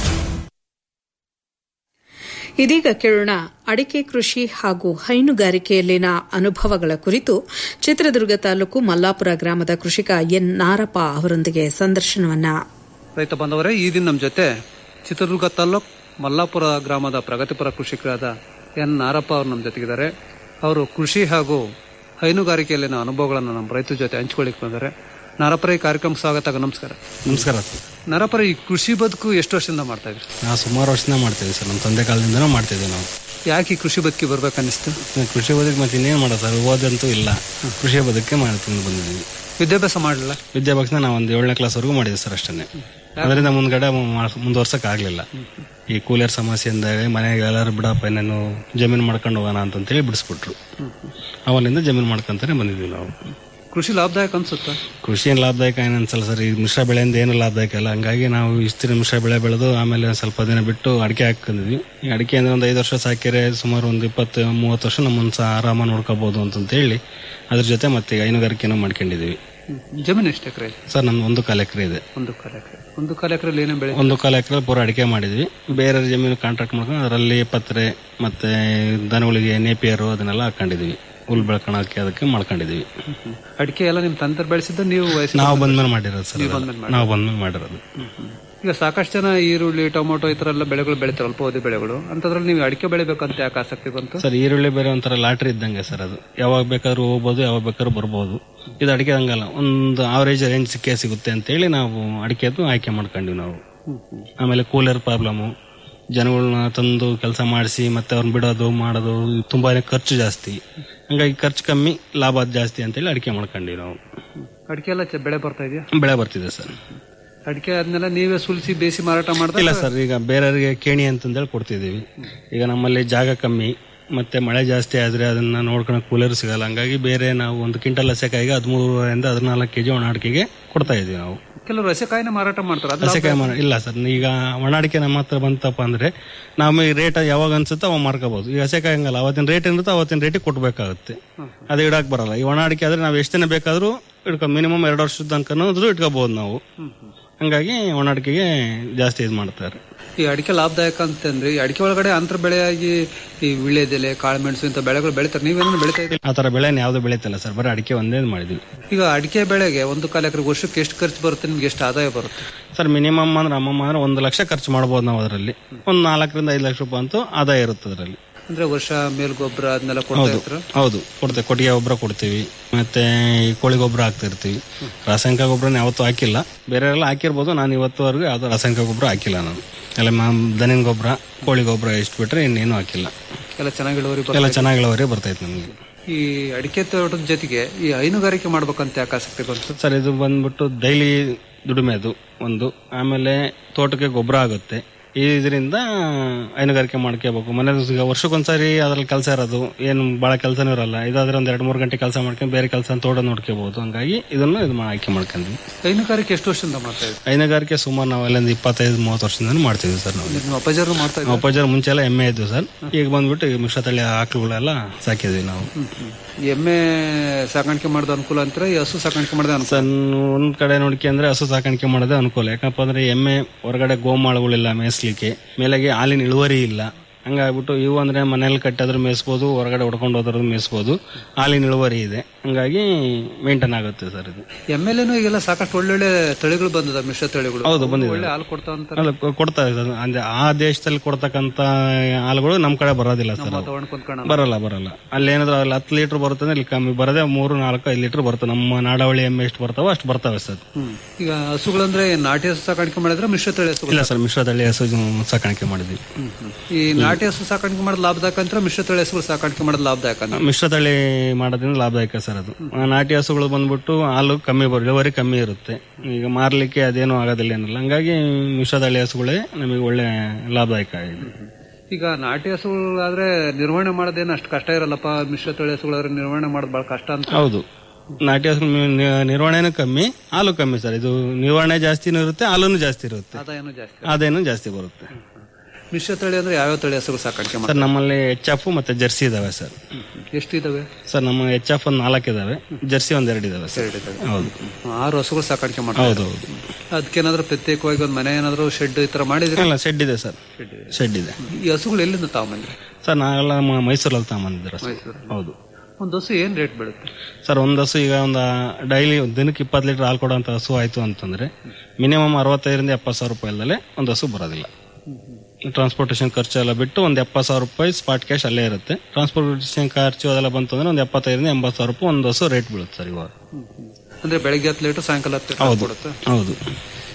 ಇದೀಗ ಕೇಳೋಣ ಅಡಿಕೆ ಕೃಷಿ ಹಾಗೂ ಹೈನುಗಾರಿಕೆಯಲ್ಲಿನ ಅನುಭವಗಳ ಕುರಿತು ಚಿತ್ರದುರ್ಗ ತಾಲೂಕು ಮಲ್ಲಾಪುರ ಗ್ರಾಮದ ಕೃಷಿಕ ಎನ್ ನಾರಪ್ಪ ಅವರೊಂದಿಗೆ ಸಂದರ್ಶನವನ್ನ ರೈತ ಬಾಂಧವರೇ ಈ ದಿನ ನಮ್ಮ ಜೊತೆ ಚಿತ್ರದುರ್ಗ ತಾಲ್ಲೂಕ್ ಮಲ್ಲಾಪುರ ಗ್ರಾಮದ ಪ್ರಗತಿಪರ ಕೃಷಿಕರಾದ ಎನ್ ನಾರಪ್ಪ ಅವರು ನಮ್ಮ ಜೊತೆಗಿದ್ದಾರೆ ಅವರು ಕೃಷಿ ಹಾಗೂ ಹೈನುಗಾರಿಕೆಯಲ್ಲಿನ ಅನುಭವಗಳನ್ನು ನಮ್ಮ ರೈತರ ಜೊತೆ ಹಂಚ್ಕೊಳ್ಳಿಕ್ಕೆ ಬಂದರೆ ನಾರಪ್ಪರ ಈ ಕಾರ್ಯಕ್ರಮ ಸ್ವಾಗತ ನಮಸ್ಕಾರ ನಮಸ್ಕಾರ ನಾರಪ್ಪರ ಈ ಕೃಷಿ ಬದುಕು ಎಷ್ಟು ವರ್ಷದಿಂದ ಮಾಡ್ತಾ ಇದ್ರಿ ನಾವು ಸುಮಾರು ವರ್ಷದಿಂದ ಮಾಡ್ತೀವಿ ಸರ್ ನಮ್ಮ ತಂದೆ ಕಾಲದಿಂದನೂ ಮಾಡ್ತಿದ್ವಿ ನಾವು ಯಾಕೆ ಈ ಕೃಷಿ ಬದುಕಿ ಬರ್ಬೇಕನ್ನಿಸ್ತು ಕೃಷಿ ಬದುಕು ಮತ್ತೆ ಇನ್ನೇನು ಮಾಡೋದು ಸರ್ ಓದಂತೂ ಇಲ್ಲ ಕೃಷಿ ಬದುಕೆ ಮಾಡ್ತೀನಿ ಬಂದಿದ್ದೀವಿ ವಿದ್ಯಾಭ್ಯಾಸ ಮಾಡಲಿಲ್ಲ ವಿದ್ಯಾಭ್ಯಾಸ ನಾವು ಒಂದು ಏಳನೇ ಕ್ಲಾಸ್ವರೆಗೂ ಮಾಡಿದ್ವಿ ಸರ್ ಅಷ್ಟೇ ಅದರಿಂದ ಮುಂದ್ಗಡೆ ಮುಂದುವರ್ಸಕ್ ಆಗ್ಲಿಲ್ಲ ಈ ಕೂಲಿಯರ್ ಸಮಸ್ಯೆಯಿಂದ ಮನೆಗೆ ಎಲ್ಲರೂ ಬಿಡಪ್ಪ ಇನ್ನೇನು ಜಮೀನು ಮಾಡ್ಕೊಂಡು ಹೋಗೋಣ ಅಂತಂತೇಳಿ ಬಿಡಿಸ್ಬಿಟ್ರು ಅವನಿಂದ ಜಮೀನು ಮಾಡ್ಕೊಂತಾನೆ ಬಂದಿದ್ವಿ ನಾವು ಕೃಷಿ ಲಾಭದಾಯಕ ಅನ್ಸುತ್ತಾ ಕೃಷಿ ಏನು ಲಾಭದಾಯಕ ಏನು ಅನ್ಸಲ್ಲ ಸರ್ ಈ ಮಿಶ್ರ ಬೆಳೆಯಿಂದ ಏನು ಲಾಭದಾಯಕ ಇಲ್ಲ ಹಂಗಾಗಿ ನಾವು ಇಷ್ಟು ದಿನ ಮಿಶ್ರ ಬೆಳೆ ಬೆಳೆದು ಆಮೇಲೆ ಸ್ವಲ್ಪ ದಿನ ಬಿಟ್ಟು ಅಡಿಕೆ ಹಾಕೊಂಡಿದ್ವಿ ಈ ಅಡಿಕೆ ಅಂದ್ರೆ ಒಂದು ಐದು ವರ್ಷ ಸಾಕಿರೆ ಸುಮಾರು ಒಂದು ಇಪ್ಪತ್ತು ಮೂವತ್ತು ವರ್ಷ ನಮ್ಮನ್ನು ಸಹ ಆರಾಮ ನೋಡ್ಕೋಬಹುದು ಅಂತಂತೇಳಿ ಅದ್ರ ಜೊತೆ ಮತ್ತೆ ಹೈನುಗಾರಿಕೆನೂ ಮಾಡ್ಕೊಂಡಿದೀವಿ ಜಮೀನು ಎಷ್ಟು ಎಕರೆ ಸರ್ ನಮ್ದು ಒಂದು ಕಾಲ ಎಕರೆ ಇದೆ ಒಂದು ಕಾಲ ಎಕರೆ ಒಂದು ಕಾಲ ಎಕರೆಯಲ್ಲಿ ಏನೇ ಬೆಳೆ ಒಂದು ಕಾಲ ಎಕರೆ ಪೂರ ಅಡಿಕೆ ಮಾಡಿದ್ವಿ ಬೇರೆ ಜಮೀನು ಕಾಂಟ್ರಾಕ್ಟ್ ಮಾಡ್ಕೊಂಡು ಅದರಲ್ಲಿ ಪತ್ರೆ ಮತ್ತೆ ದನಗಳಿಗೆ ನೇಪಿಯರು ಅದನ್ನೆಲ್ಲ ಹಾಕೊಂಡಿದ್ವಿ ಹುಲ್ ಬೆಳ್ಕೊಳಕ್ಕೆ ಅದಕ್ಕೆ ಮಾಡ್ಕೊಂಡಿದೀವಿ ಅಡಿಕೆ ಎಲ್ಲ ನಿಮ್ ತಂತ್ರ ಬೆಳೆಸಿದ್ದ ನೀವು ವಯಸ್ಸಿನ ನಾವು ಬಂದ್ಮೇಲೆ ಮಾಡಿರೋದು ಸರ್ ನೀವು ಅದೆಲ್ಲ. ಬಂದ್ಮೇಲೆ ನಾವು ಬಂದ್ಮೇಲೆ ಮಾಡಿರೋದು ಈಗ ಸಾಕಷ್ಟು ಜನ ಈರುಳ್ಳಿ ಟೊಮೊಟೊ ಈ ತರ ಎಲ್ಲ ಬೆಳೆಗಳು ಬೆಳಿತಾರೆ ಅಲ್ಪಾವಧಿ ಬೆಳೆಗಳು ಅಂತದ್ರಲ್ಲಿ ನೀವು ಅಡಿಕೆ ಬೆಳಿಬೇಕಂತ ಯಾಕೆ ಆಸಕ್ತಿ ಬಂತು ಸರ್ ಈರುಳ್ಳಿ ಬೇರೆ ಒಂಥರ ಲಾಟ್ರಿ ಇದ್ದಂಗೆ ಸರ್ ಅದು ಯಾವಾಗ ಬೇಕಾದ್ರೂ ಹೋಗ್ಬೋದು ಯಾವಾಗ ಬೇಕಾದ್ರೂ ಬರ್ಬೋದು ಇದು ಅಡಿಕೆ ಹಂಗಲ್ಲ ಒಂದು ಆವರೇಜ್ ರೇಂಜ್ ಸಿಕ್ಕೇ ಸಿಗುತ್ತೆ ಅಂತೇಳಿ ನಾವು ಅಡಿಕೆದು ಆಯ್ಕೆ ಮಾಡ್ಕೊಂಡ್ವಿ ನಾವು ಆಮೇಲೆ ಕೂಲರ್ ಪ್ರಾಬ್ಲಮ್ಮು ಜನಗಳನ್ನ ತಂದು ಕೆಲಸ ಮಾಡಿಸಿ ಮತ್ತೆ ಅವ್ರನ್ನ ಬಿಡೋದು ಮಾಡೋದು ತುಂಬಾನೇ ಖರ್ಚು ಜಾಸ್ತಿ ಹಂಗಾಗಿ ಖರ್ಚು ಕಮ್ಮಿ ಲಾಭ ಜಾಸ್ತಿ ಅಂತೇಳಿ ಅಡಿಕೆ ಮಾಡ್ಕೊಂಡ್ವಿ ನಾವು ಅಡಿಕೆ ಎಲ್ಲ ಚೆ- ಬೆಳೆ ಬರ್ತಾ ಇದೆಯಾ ಬೆಳೆ ಬರ್ತಿದೆ ಸರ್ ಅಡಿಕೆ ಆದ್ಮೇಲೆ ನೀವೇ ಸುಲಿಸಿ ಬೇಯಿಸಿ ಮಾರಾಟ ಮಾಡಿದ್ರೆ ಇಲ್ಲ ಸರ್ ಈಗ ಬೇರೆಯವರಿಗೆ ಕೇಣಿ ಅಂತಂದೇಳಿ ಕೊಡ್ತಿದ್ದೀವಿ ಈಗ ನಮ್ಮಲ್ಲಿ ಜಾಗ ಕಮ್ಮಿ ಮತ್ತೆ ಮಳೆ ಜಾಸ್ತಿ ಆದ್ರೆ ಅದನ್ನ ನೋಡ್ಕೊಂಡು ಕೂಲರ್ ಸಿಗಲ್ಲ ಹಂಗಾಗಿ ಬೇರೆ ನಾವು ಒಂದು ಕ್ವಿಂಟಲ್ ಹಸೆಕಾಯಿಗೆ ಹದಿಮೂರರಿಂದ ಹದಿನಾಲ್ಕು ಕೆಜಿ ಒಣ ಅಡಿಕೆಗೆ ಕೊಡ್ತಾ ಇದೀವಿ ನಾವು ಕೆಲವರು ಹಸೆಕಾಯಿನ ಮಾರಾಟ ಮಾಡ್ತಾರೆ ಅದು ಹಸೆಕಾಯಿ ಮಾರ ಇಲ್ಲ ಸರ್ ಈಗ ಒಣ ಅಡಿಕೆ ನಮ್ಮ ಹತ್ರ ಬಂತಪ್ಪ ಅಂದ್ರೆ ನಮಗೆ ರೇಟ್ ಯಾವಾಗ ಅನ್ಸುತ್ತೋ ಅವಾಗ ಮಾರ್ಕೋಬಹುದು ಈ ಹಸೆಕಾಯಿ ಹಂಗಲ್ಲ ಅವತ್ತಿನ ರೇಟ್ ಇರುತ್ತೆ ಅವತ್ತಿನ ರೇಟಿಗೆ ಕೊಡ್ಬೇಕಾಗುತ್ತೆ ಅದು ಇಡಕ್ ಬರಲ್ಲ ಈ ಒಣ ಅಡಿಕೆ ಆದ್ರೆ ನಾವು ಎಷ್ಟು ದಿನ ಬೇಕಾದ್ರೂ ಇಟ್ಕೊ ಮಿನಿಮಮ್ ಎರಡು ವರ್ಷದ ತನಕ ಇಟ್ಕೋಬಹುದು ನಾವು ಹಂಗಾಗಿ ಒಣ ಅಡಿಕೆಗೆ ಜಾಸ್ತಿ ಇದು ಮಾಡ್ತಾರೆ ಈ ಅಡಿಕೆ ಲಾಭದಾಯಕ ಅಂತಂದ್ರೆ ಈ ಅಡಿಕೆ ಒಳಗಡೆ ಅಂತರ ಬೆಳೆಯಾಗಿ ಈ ವಿಳ್ಯದೆಲೆ ಕಾಳುಮೆಣಸು ಇಂಥ ಬೆಳೆಗಳು ಬೆಳಿತಾರೆ ನೀವೇನು ಬೆಳಿತಾ ಇದ್ದೀರಿ ಆ ತರ ಬೆಳೆ ಯಾವ್ದು ಬೆಳೀತಿಲ್ಲ ಸರ್ ಬರೀ ಅಡಿಕೆ ಒಂದೇ ಮಾಡಿದ್ವಿ ಈಗ ಅಡಿಕೆ ಬೆಳೆಗೆ ಒಂದು ಕಾಲ ಎಕರೆ ವರ್ಷಕ್ಕೆ ಎಷ್ಟು ಖರ್ಚು ಬರುತ್ತೆ ನಿಮ್ಗೆ ಎಷ್ಟು ಆದಾಯ ಬರುತ್ತೆ ಸರ್ ಮಿನಿಮಮ್ ಅಂದ್ರೆ ಅಮ್ಮಮ್ಮ ಅಂದ್ರೆ ಒಂದು ಲಕ್ಷ ಖರ್ಚು ಮಾಡ್ಬೋದು ನಾವು ಅದರಲ್ಲಿ ಒಂದು ನಾಲ್ಕರಿಂದ ಐದು ಲಕ್ಷ ರೂಪಾಯಿ ಅಂತೂ ಆದಾಯ ಇರುತ್ತೆ ಅದರಲ್ಲಿ ಅಂದ್ರೆ ವರ್ಷ ಮೇಲ್ ಗೊಬ್ಬರ ಅದನ್ನೆಲ್ಲ ಕೊಡ್ತಾ ಹೌದು ಇರ್ತೀರ ಹೌದು ಕೊಡ್ತೇವೆ ಕೊಟ್ಟಿಗೆ ಗೊಬ್ಬರ ಕೊಡ್ತೀವಿ ಮತ್ತೆ ಈ ಕೋಳಿ ಗೊಬ್ಬರ ಹಾಕ್ತಾ ಇರ್ತೀವಿ ರಾಸಾಯನಿಕ ಗೊಬ್ಬರನ ಯಾವತ್ತೂ ಹಾಕಿಲ್ಲ ಬೇರೆ ಎಲ್ಲ ಹಾಕಿರ್ಬೋದು ನಾನು ಇವತ್ತುವರೆಗೂ ಯಾವ್ದು ರಾಸಾಯನಿಕ ಗೊಬ್ಬರ ಹಾಕಿಲ್ಲ ನಾನು ಎಲ್ಲ ಮಾಮ್ ದನಿನ ಗೊಬ್ಬರ ಕೋಳಿ ಗೊಬ್ಬರ ಎಷ್ಟು ಬಿಟ್ರೆ ಇನ್ನೇನು ಹಾಕಿಲ್ಲ ಎಲ್ಲ ಚೆನ್ನಾಗಿ ಇಳುವರಿ ಎಲ್ಲ ಬರುತ್ತೆ ಚೆನ್ನಾಗಿ ಇಳುವರಿ ಬರ್ತೈತೆ ನಮಗೆ ಈ ಅಡಿಕೆ ತೋಟದ ಜೊತೆಗೆ ಈ ಹೈನುಗಾರಿಕೆ ಮಾಡ್ಬೇಕಂತ ಯಾಕೆ ಆಸಕ್ತಿ ಬಂತು ಸರ್ ಇದು ಬಂದ್ಬಿಟ್ಟು ಡೈಲಿ ದುಡಿಮೆ ಅದು ಒಂದು ಆಮೇಲೆ ತೋಟಕ್ಕೆ ಗೊಬ್ಬರ ಆಗುತ್ತೆ ಇದರಿಂದ ಹೈನುಗಾರಿಕೆ ಮಾಡ್ಕೋಬೇಕು ಮನೆ ಈಗ ವರ್ಷಕ್ಕೊಂದ್ಸರಿ ಅದ್ರಲ್ಲಿ ಕೆಲಸ ಇರೋದು ಏನು ಬಹಳ ಕೆಲಸನೂ ಇರಲ್ಲ ಇದಾದ್ರೆ ಒಂದ್ ಎರಡ್ ಮೂರು ಗಂಟೆ ಕೆಲಸ ಮಾಡ್ಕೊಂಡು ಬೇರೆ ಕೆಲಸ ತೋಟ ನೋಡ್ಕೋಬಹುದು ಹಂಗಾಗಿ ಇದನ್ನು ಇದು ಮಾ- ಆಯ್ಕೆ ಮಾಡ್ಕೊಂಡ್ವಿ ಹೈನುಗಾರಿಕೆ ಎಷ್ಟು ವರ್ಷದಿಂದ ಮಾಡ್ತಾ ಇದ್ದೀವಿ ಹೈನುಗಾರಿಕೆ ಸುಮಾರು ನಾವು ಅಲ್ಲಿಂದ ಇಪ್ಪತ್ತೈದು ಮೂವತ್ತು ವರ್ಷದಿಂದ ಮಾಡ್ತಿದ್ವಿ ಸರ್ ನಾವು ನಿಮ್ಮ ಅಪ್ಪಾಜರು ಮಾಡ್ತಾ ಇದ್ದಾರೆ ಉಪಚಾರ ಮುಂಚೆ ಎಲ್ಲ ಎಮ್ಮೆ ಇದ್ವು ಸರ್ ಈಗ ಬಂದ್ಬಿಟ್ಟು ಈಗ ಮಿಶ್ರತಳಿ ಆಕಳುಗಳೆಲ್ಲ ಸಾಕಿದ್ವಿ ನಾವು ಎಮ್ಮೆ ಸಾಕಾಣಿಕೆ ಮಾಡೋದು ಅನುಕೂಲ ಅಂತಾರೆ ಈ ಹಸು ಸಾಕಾಣಿಕೆ ಮಾಡೋದು ಅನುಕೂಲ ಸರ್ ಒಂದ್ ಕಡೆ ನೋಡ್ಕೆ ಅಂದ್ರೆ ಹಸು ಸಾಕಾಣಿಕೆ ಮಾಡೋದೇ ಅನುಕೂಲ ಯಾಕಪ್ಪ ಅಂದ್ರೆ ಎಮ್ಮೆ ಹೊರಗಡೆ ಗೋಮಾಳುಗಳಿಲ್ಲ ಮೇಯಿಸ್ಲಿಕ್ಕೆ ಮೇಲೆಗೆ ಹಾಲಿನ ಇಳುವರಿ ಇಲ್ಲ ಹಂಗಾಗ್ಬಿಟ್ಟು ಇವು ಅಂದ್ರೆ ಮನೇಲಿ ಕಟ್ಟಾದ್ರೂ ಮೇಯಿಸ್ಬೋದು ಹೊರಗಡೆ ಹೊಡ್ಕೊಂಡು ಹೋದ್ರೂ ಮೇಯಿಸ್ಬೋದು ಹಾಲಿನ ಇಳುವರಿ ಇದೆ ಹಂಗಾಗಿ ಮೇಂಟೈನ್ ಆಗುತ್ತೆ ಸರ್ ಇದು ಎಮ್ಮೆಲೇನು ಈಗೆಲ್ಲ ಸಾಕಷ್ಟು ಒಳ್ಳೊಳ್ಳೆ ತಳಿಗಳು ಬಂದದ ಮಿಶ್ರ ತಳಿಗಳು ಹೌದು, ಬಂದಿದೆ. ಒಳ್ಳೆ ಹಾಲು ಕೊಡ್ತಾ ಅಂತಾರೆ ಅಲ್ಲ ಕೊ- ಕೊಡ್ತಾ ಇದೆ ಅಂದ್ರೆ ಆ ದೇಶದಲ್ಲಿ ಕೊಡ್ತಕ್ಕಂತ ಹಾಲುಗಳು ನಮ್ ಕಡೆ ಬರೋದಿಲ್ಲ ಸರ್ ಅವು. ವಾತಾವರಣ ಕುಂತ್ಕೊಳ್ಳೋಣ ಬರಲ್ಲ ಬರಲ್ಲ ಅಲ್ಲಿ ಏನಾದ್ರು ಅಲ್ಲಿ ಹತ್ತು ಲೀಟರ್ ಬರುತ್ತೆ ಅಂದ್ರೆ ಇಲ್ಲಿ ಕಮ್ಮಿ ಬರದೆ ಮೂರು ನಾಲ್ಕು ಐದು ಲೀಟರ್ ಬರುತ್ತೆ ನಮ್ಮ ನಾಡವಳಿ ಎಮ್ಮೆ ಎಷ್ಟು ಬರ್ತಾವ ಅಷ್ಟು ಬರ್ತಾವೆ ಸರ್ ಈಗ ಹಸುಗಳಂದ್ರೆ ನಾಟಿ ಹಸು ಸಾಕಾಣಿಕೆ ಮಾಡಿದ್ರೆ ಮಿಶ್ರ ತಳಿ ಹಸು ಇಲ್ಲ ಸರ್ ಮಿಶ್ರತಳಿ ಹಸು ಸಾಕಾಣಿಕೆ ಮಾಡಿದ್ವಿ ಈ ನಾಟಿ ಹಸು ಸಾಕಾಣಿಕೆ ಮಾಡೋದು ಲಾಭದಾಯಕ ಅಂತ ಮಿಶ್ರ ತಳಿ ಹಸುಗಳು ಸಾಕಾಣಿಕೆ ಮಾಡೋದು ಲಾಭದಾಯಕ ಅಂತ ಮಿಶ್ರತಳಿ ಮಾಡೋದ್ರಿಂದ ಲಾಭದಾಯಕ ಸರ್ ಅದು ಆ ನಾಟಿ ಹಸುಗಳು ಬಂದ್ಬಿಟ್ಟು ಹಾಲು ಕಮ್ಮಿ ಬರ್ ಇಳುವರಿ ಕಮ್ಮಿ ಇರುತ್ತೆ ಈಗ ಮಾರ್ಲಿಕ್ಕೆ ಅದೇನು ಆಗೋದಿಲ್ಲ ಏನಿಲ್ಲ ಹಂಗಾಗಿ ಮಿಶ್ರತಳಿ ಹಸುಗಳೇ ನಮಗೆ ಒಳ್ಳೆ ಲಾಭದಾಯಕ ಇದೆ ಈಗ ನಾಟಿ ಹಸುಗಳಾದ್ರೆ ನಿರ್ವಹಣೆ ಮಾಡೋದೇನು ಅಷ್ಟು ಕಷ್ಟ ಇರಲ್ಲಪ್ಪ ಮಿಶ್ರ ತಳಿ ಹಸುಗಳಾದ್ರೆ ನಿರ್ವಹಣೆ ಮಾಡೋದು ಬಹಳ ಕಷ್ಟ ಅಂತ ಹೌದು ನಾಟಿ ಹಸು ನಿ- ನಿರ್ವಹಣೆನೂ ಕಮ್ಮಿ ಹಾಲು ಕಮ್ಮಿ ಸರ್ ಇದು ನಿರ್ವಹಣೆ ಜಾಸ್ತಿನೂ ಇರುತ್ತೆ ಹಾಲುನು ಜಾಸ್ತಿ ಇರುತ್ತೆ ಆದಾಯನೂ ಜಾಸ್ತಿ ಅದೇನು ಜಾಸ್ತಿ ಬರುತ್ತೆ ಮಿಶ್ರ ತಳಿ ಅಂದ್ರೆ ಯಾವ್ಯಾವ ತಳಿ ಹಸುಗಳು ಸಾಕಾಣಿಕೆ ಸರ್ ಮಾಡ್ತಾರೆ ನಮ್ಮಲ್ಲಿ ಎಚ್ ಎಫ್ ಮತ್ತೆ ಜರ್ಸಿ ಇದಾವೆ ಸರ್ ಎಷ್ಟು ಇದಾವೆ ಸರ್ ನಮ್ಮ ಎಚ್ ಎಫ್ ಒಂದು ನಾಲ್ಕು ಇದಾವೆ ಜರ್ಸಿ ಒಂದ್ ಎರಡು ಇದಾವೆ ಸರ್ ಎರಡು ಇದಾವೆ. ಹೌದು ಆರು ಹಸುಗಳು ಸಾಕಾಣಿಕೆ ಮಾಡ್ತಾರೆ ಹೌದು ಹೌದು ಅದಕ್ಕೇನಾದ್ರೂ ಪ್ರತ್ಯೇಕವಾಗಿ ಒಂದು ಮನೆ ಏನಾದ್ರು ಶೆಡ್ ಈ ತರ ಮಾಡಿದ್ರೆ ಅಲ್ಲ ಶೆಡ್ ಇದೆ ಸರ್ ಶೆಡ್ ಇದೆ ಈ ಹಸುಗಳು ಎಲ್ಲಿಂದ ತಗೊಂಬಂದ್ರಿ ಸರ್ ನಾವೆಲ್ಲ ಮ- ಮೈಸೂರಲ್ಲಿ ತಗೊಂಬಂದಿದ್ದೀರ ಸರ್ ಹೌದು ಒಂದು ಹಸು ಏನ್ ರೇಟ್ ಬೀಳುತ್ತೆ ಸರ್ ಒಂದು ಹಸು ಈಗ ಒಂದು ಡೈಲಿ ದಿನಕ್ಕೆ ಇಪ್ಪತ್ತು ಲೀಟರ್ ಹಾಲು ಕೊಡುವಂತ ಹಸು ಆಯ್ತು ಅಂತಂದ್ರೆ ಮಿನಿಮಮ್ ಅರವತ್ತೈದರಿಂದ ಎಪ್ಪತ್ತು ಸಾವಿರ ರೂಪಾಯಿ ಅಲ್ಲದೆ ಒಂದು ಹಸು ಬರೋದಿಲ್ಲ ಟ್ರಾನ್ಸ್ಪೋರ್ಟೇಷನ್ ಖರ್ಚು ಎಲ್ಲ ಬಿಟ್ಟು ಒಂದು ಎಪ್ಪತ್ತು ಸಾವಿರ ರೂಪಾಯಿ ಸ್ಪಾಟ್ ಕ್ಯಾಶ್ ಅಲ್ಲೇ ಇರುತ್ತೆ ಟ್ರಾನ್ಸ್ಪೋರ್ಟೇಷನ್ ಖರ್ಚು ಅದೆಲ್ಲ ಬಂತು ಅಂದ್ರೆ ಒಂದು ಎಪ್ಪತ್ತೈದರಿಂದ ಎಂಬತ್ತು ಸಾವಿರ ರೂಪಾಯಿ ಒಂದು ಹಸು ರೇಟ್ ಬೀಳುತ್ತೆ ಸರ್ ಇವಾಗ ಅಂದ್ರೆ ಬೆಳಗ್ಗೆ ಹತ್ತು ಲೀಟರ್ ಸಾಯಂಕಾಲ ಹತ್ತು ಲೀಟರ್ ಹೌದು ಕೊಡುತ್ತೆ ಹೌದು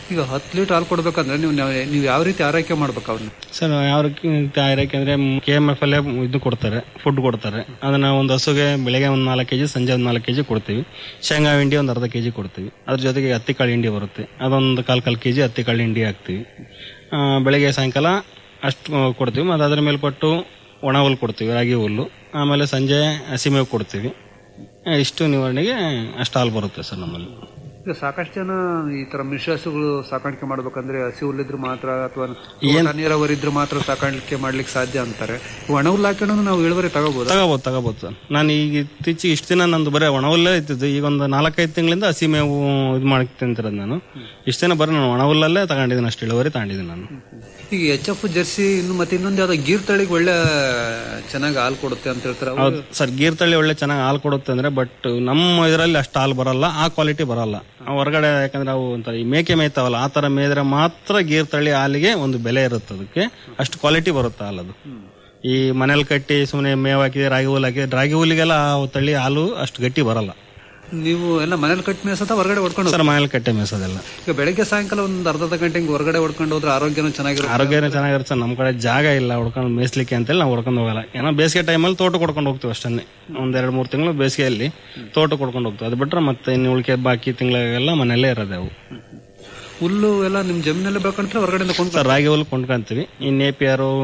ಈಗ ಹತ್ತು ಲೀಟರ್ ಹಾಲು ಕೊಡ್ಬೇಕಂದ್ರೆ ನೀವು ನೀವು ಯಾವ ರೀತಿ ಆರೈಕೆ ಮಾಡ್ಬೇಕು ಅವ್ರನ್ನ ಸರ್ ಯಾವ ರೀತಿ ಆರೈಕೆ ಅಂದ್ರೆ ಕೆ ಎಮ್ ಎಫ್ ಅಲ್ಲೇ ಇದು ಕೊಡ್ತಾರೆ ಫುಡ್ ಕೊಡ್ತಾರೆ ಅದನ್ನ ಒಂದು ಹಸುಗೆ ಬೆಳಗ್ಗೆ ಒಂದು ನಾಲ್ಕು ಕೆಜಿ ಸಂಜೆ ಒಂದು ನಾಲ್ಕು ಕೆಜಿ ಕೊಡ್ತೀವಿ ಶೇಂಗಾ ಹಿಂಡಿ ಒಂದು ಅರ್ಧ ಕೆಜಿ ಕೊಡ್ತೀವಿ ಅದ್ರ ಜೊತೆಗೆ ಹತ್ತಿ ಕಾಳು ಹಿಂಡಿ ಬರುತ್ತೆ ಅದೊಂದು ಕಾಲು ಕಾಲು ಕೆಜಿ ಹತ್ತಿ ಕಾಳು ಹಿಂಡಿ ಹಾಕ್ತೀವಿ ಆ, ಬೆಳಗ್ಗೆ ಸಾಯಂಕಾಲ ಅಷ್ಟು ಕೊಡ್ತೀವಿ ಮತ್ತು ಅದ್ರ ಮೇಲೆ ಕೊಟ್ಟು ಒಣ ಹುಲ್ಲು ಕೊಡ್ತೀವಿ ರಾಗಿ ಹುಲ್ಲು ಆಮೇಲೆ ಸಂಜೆ ಹಸಿಮೇವು ಕೊಡ್ತೀವಿ ಆ, ಇಷ್ಟು ನಿವಾರಣೆಗೆ ಅಷ್ಟು ಹಾಲು ಬರುತ್ತೆ ಸರ್ ನಮ್ಮಲ್ಲಿ ಈಗ ಸಾಕಷ್ಟು ಜನ ಈ ತರ ಮಿಶ್ರಸುಗಳು ಸಾಕಾಣಿಕೆ ಮಾಡ್ಬೇಕಂದ್ರೆ ಹಸಿ ಹುಲ್ಲಿದ್ರೆ ಮಾತ್ರ ಅಥವಾ ಏನ್- ನೀರಾವರಿ ಇದ್ರೆ ಮಾತ್ರ ಸಾಕಾಣಿಕೆ ಮಾಡ್ಲಿಕ್ಕೆ ಸಾಧ್ಯ ಅಂತಾರೆ ಈ ಒಣ ಹುಲ್ಲು ಹಾಕೊಂಡು ನಾವು ಇಳುವರಿ ತಗೋಬಹುದು ತಗೋಬೋದು ತಗೋಬೋದು ಸರ್ ನಾನು ಈಗ ಇತ್ತೀಚೆಗೆ ಇಷ್ಟು ದಿನ ನಂದು ಬರೀ ಒಣಹುಲ್ಲೇ ಇತ್ತಿದ್ದು ಈಗ ಒಂದು ನಾಲ್ಕೈದು ತಿಂಗಳಿಂದ ಹಸಿ ಮೇವು ಇದು ಮಾಡಕ್ಕೆ ತಿಂತಿರೋದು ನಾನು ಇಷ್ಟು ದಿನ ಬರೀ ನಾನು ಒಣಹುಲ್ಲಲ್ಲೇ ತಗೊಂಡಿದ್ದೀನಿ ಅಷ್ಟು ಇಳುವರಿ ತಗೊಂಡಿದ್ದೀನಿ ನಾನು ಈಗ ಎಚ್ ಎಫ್ ಜರ್ಸಿ ಇನ್ನು ಮತ್ತೆ ಇನ್ನೊಂದು ಯಾವ್ದೋ ಗೀರ್ ತಳಿಗೆ ಒಳ್ಳೆ ಚೆನ್ನಾಗಿ ಹಾಲು ಕೊಡುತ್ತೆ ಅಂತ ಹೇಳ್ತಾರೆ ಅವು- ಹೌದು ಸರ್ ಗೀರ್ ತಳಿ ಒಳ್ಳೆ ಚೆನ್ನಾಗಿ ಹಾಲು ಕೊಡುತ್ತೆ ಅಂದ್ರೆ ಬಟ್ ನಮ್ಮ ಇದರಲ್ಲಿ ಅಷ್ಟು ಹಾಲು ಬರಲ್ಲ ಆ ಕ್ವಾಲಿಟಿ ಬರಲ್ಲ ಆ ಹೊರಗಡೆ ಯಾಕಂದ್ರೆ ಅವು ಒಂಥರ ಈ ಮೇಕೆ ಮೇಯ್ತಾವಲ್ಲ ಆ ತರ ಮೇಯ್ದ್ರೆ ಮಾತ್ರ ಗೀರ್ ತಳಿ ಹಾಲಿಗೆ ಒಂದು ಬೆಲೆ ಇರುತ್ತೆ ಅದಕ್ಕೆ ಅಷ್ಟು ಕ್ವಾಲಿಟಿ ಬರುತ್ತೆ ಹಾಲದು ಈ ಮನೇಲಿ ಕಟ್ಟಿ ಸುಮ್ಮನೆ ಮೇವ್ ಹಾಕಿ ರಾಗಿ ಹುಲ್ ಹಾಕಿ ರಾಗಿ ಹುಲ್ಲಿಗೆಲ್ಲ ಆ ತಳಿ ಹಾಲು ಅಷ್ಟು ಗಟ್ಟಿ ಬರಲ್ಲ ನೀವು ಎಲ್ಲ ಮನೇಲಿ ಕಟ್ ಮೇಸತ್ತ ಹೊರಗಡೆ ಹೊಡ್ಕೊಂಡು ಸರ್ ಮನೇಲಿ ಕಟ್ಟೆ ಮೇಸೋದೆಲ್ಲ ಈಗ ಬೆಳಗ್ಗೆ ಸಾಯಂಕಾಲ ಒಂದು ಅರ್ಧ ಗಂಟೆ ಹಿಂಗ್ ಹೊರಗಡೆ ಹೊಡ್ಕೊಂಡು ಹೋದ್ರೆ ಆರೋಗ್ಯನೂ ಚೆನ್ನಾಗಿರುತ್ತೆ ಆರೋಗ್ಯನೇ ಚೆನ್ನಾಗಿರುತ್ತೆ ಸರ್ ನಮ್ಮ ಕಡೆ ಜಾಗ ಇಲ್ಲ ಹೊಡ್ಕೊಂಡು ಮೇಯ್ಸ್ಲಿಕ್ಕೆ ಅಂತೇಳಿ ನಾವು ಹೊಡ್ಕೊಂಡು ಹೋಗಲ್ಲ ಏನೋ ಬೇಸಿಗೆ ಟೈಮಲ್ಲಿ ತೋಟ ಕೊಡ್ಕೊಂಡು ಹೋಗ್ತೀವಿ ಅಷ್ಟೇ ಒಂದ್ ಎರಡು ಮೂರು ತಿಂಗಳು ಬೇಸಿಗೆಯಲ್ಲಿ ತೋಟ ಕೊಡ್ಕೊಂಡು ಹೋಗ್ತೀವಿ ಅದು ಬಿಟ್ರೆ ಮತ್ತೆ ಇನ್ನು ಉಳಿಕೆ ಬಾಕಿ ತಿಂಗಳಿಗೆಲ್ಲ ಮನೆಯಲ್ಲೇ ಇರೋದೆ ಅವು ಹುಲ್ಲು ಎಲ್ಲ ನಿಮ್ ಜಮೀನಲ್ಲೇ ಬೆಳ್ಕೊಂಡ್ರೆ ಹೊರಗಡೆ ಕೊಂಡು ಸರ್ ರಾಗಿ ಹುಲ್ಲು ಕೊಂಡ್ಕೊಂತೀವಿ ಈ ನೇಪಿಯರು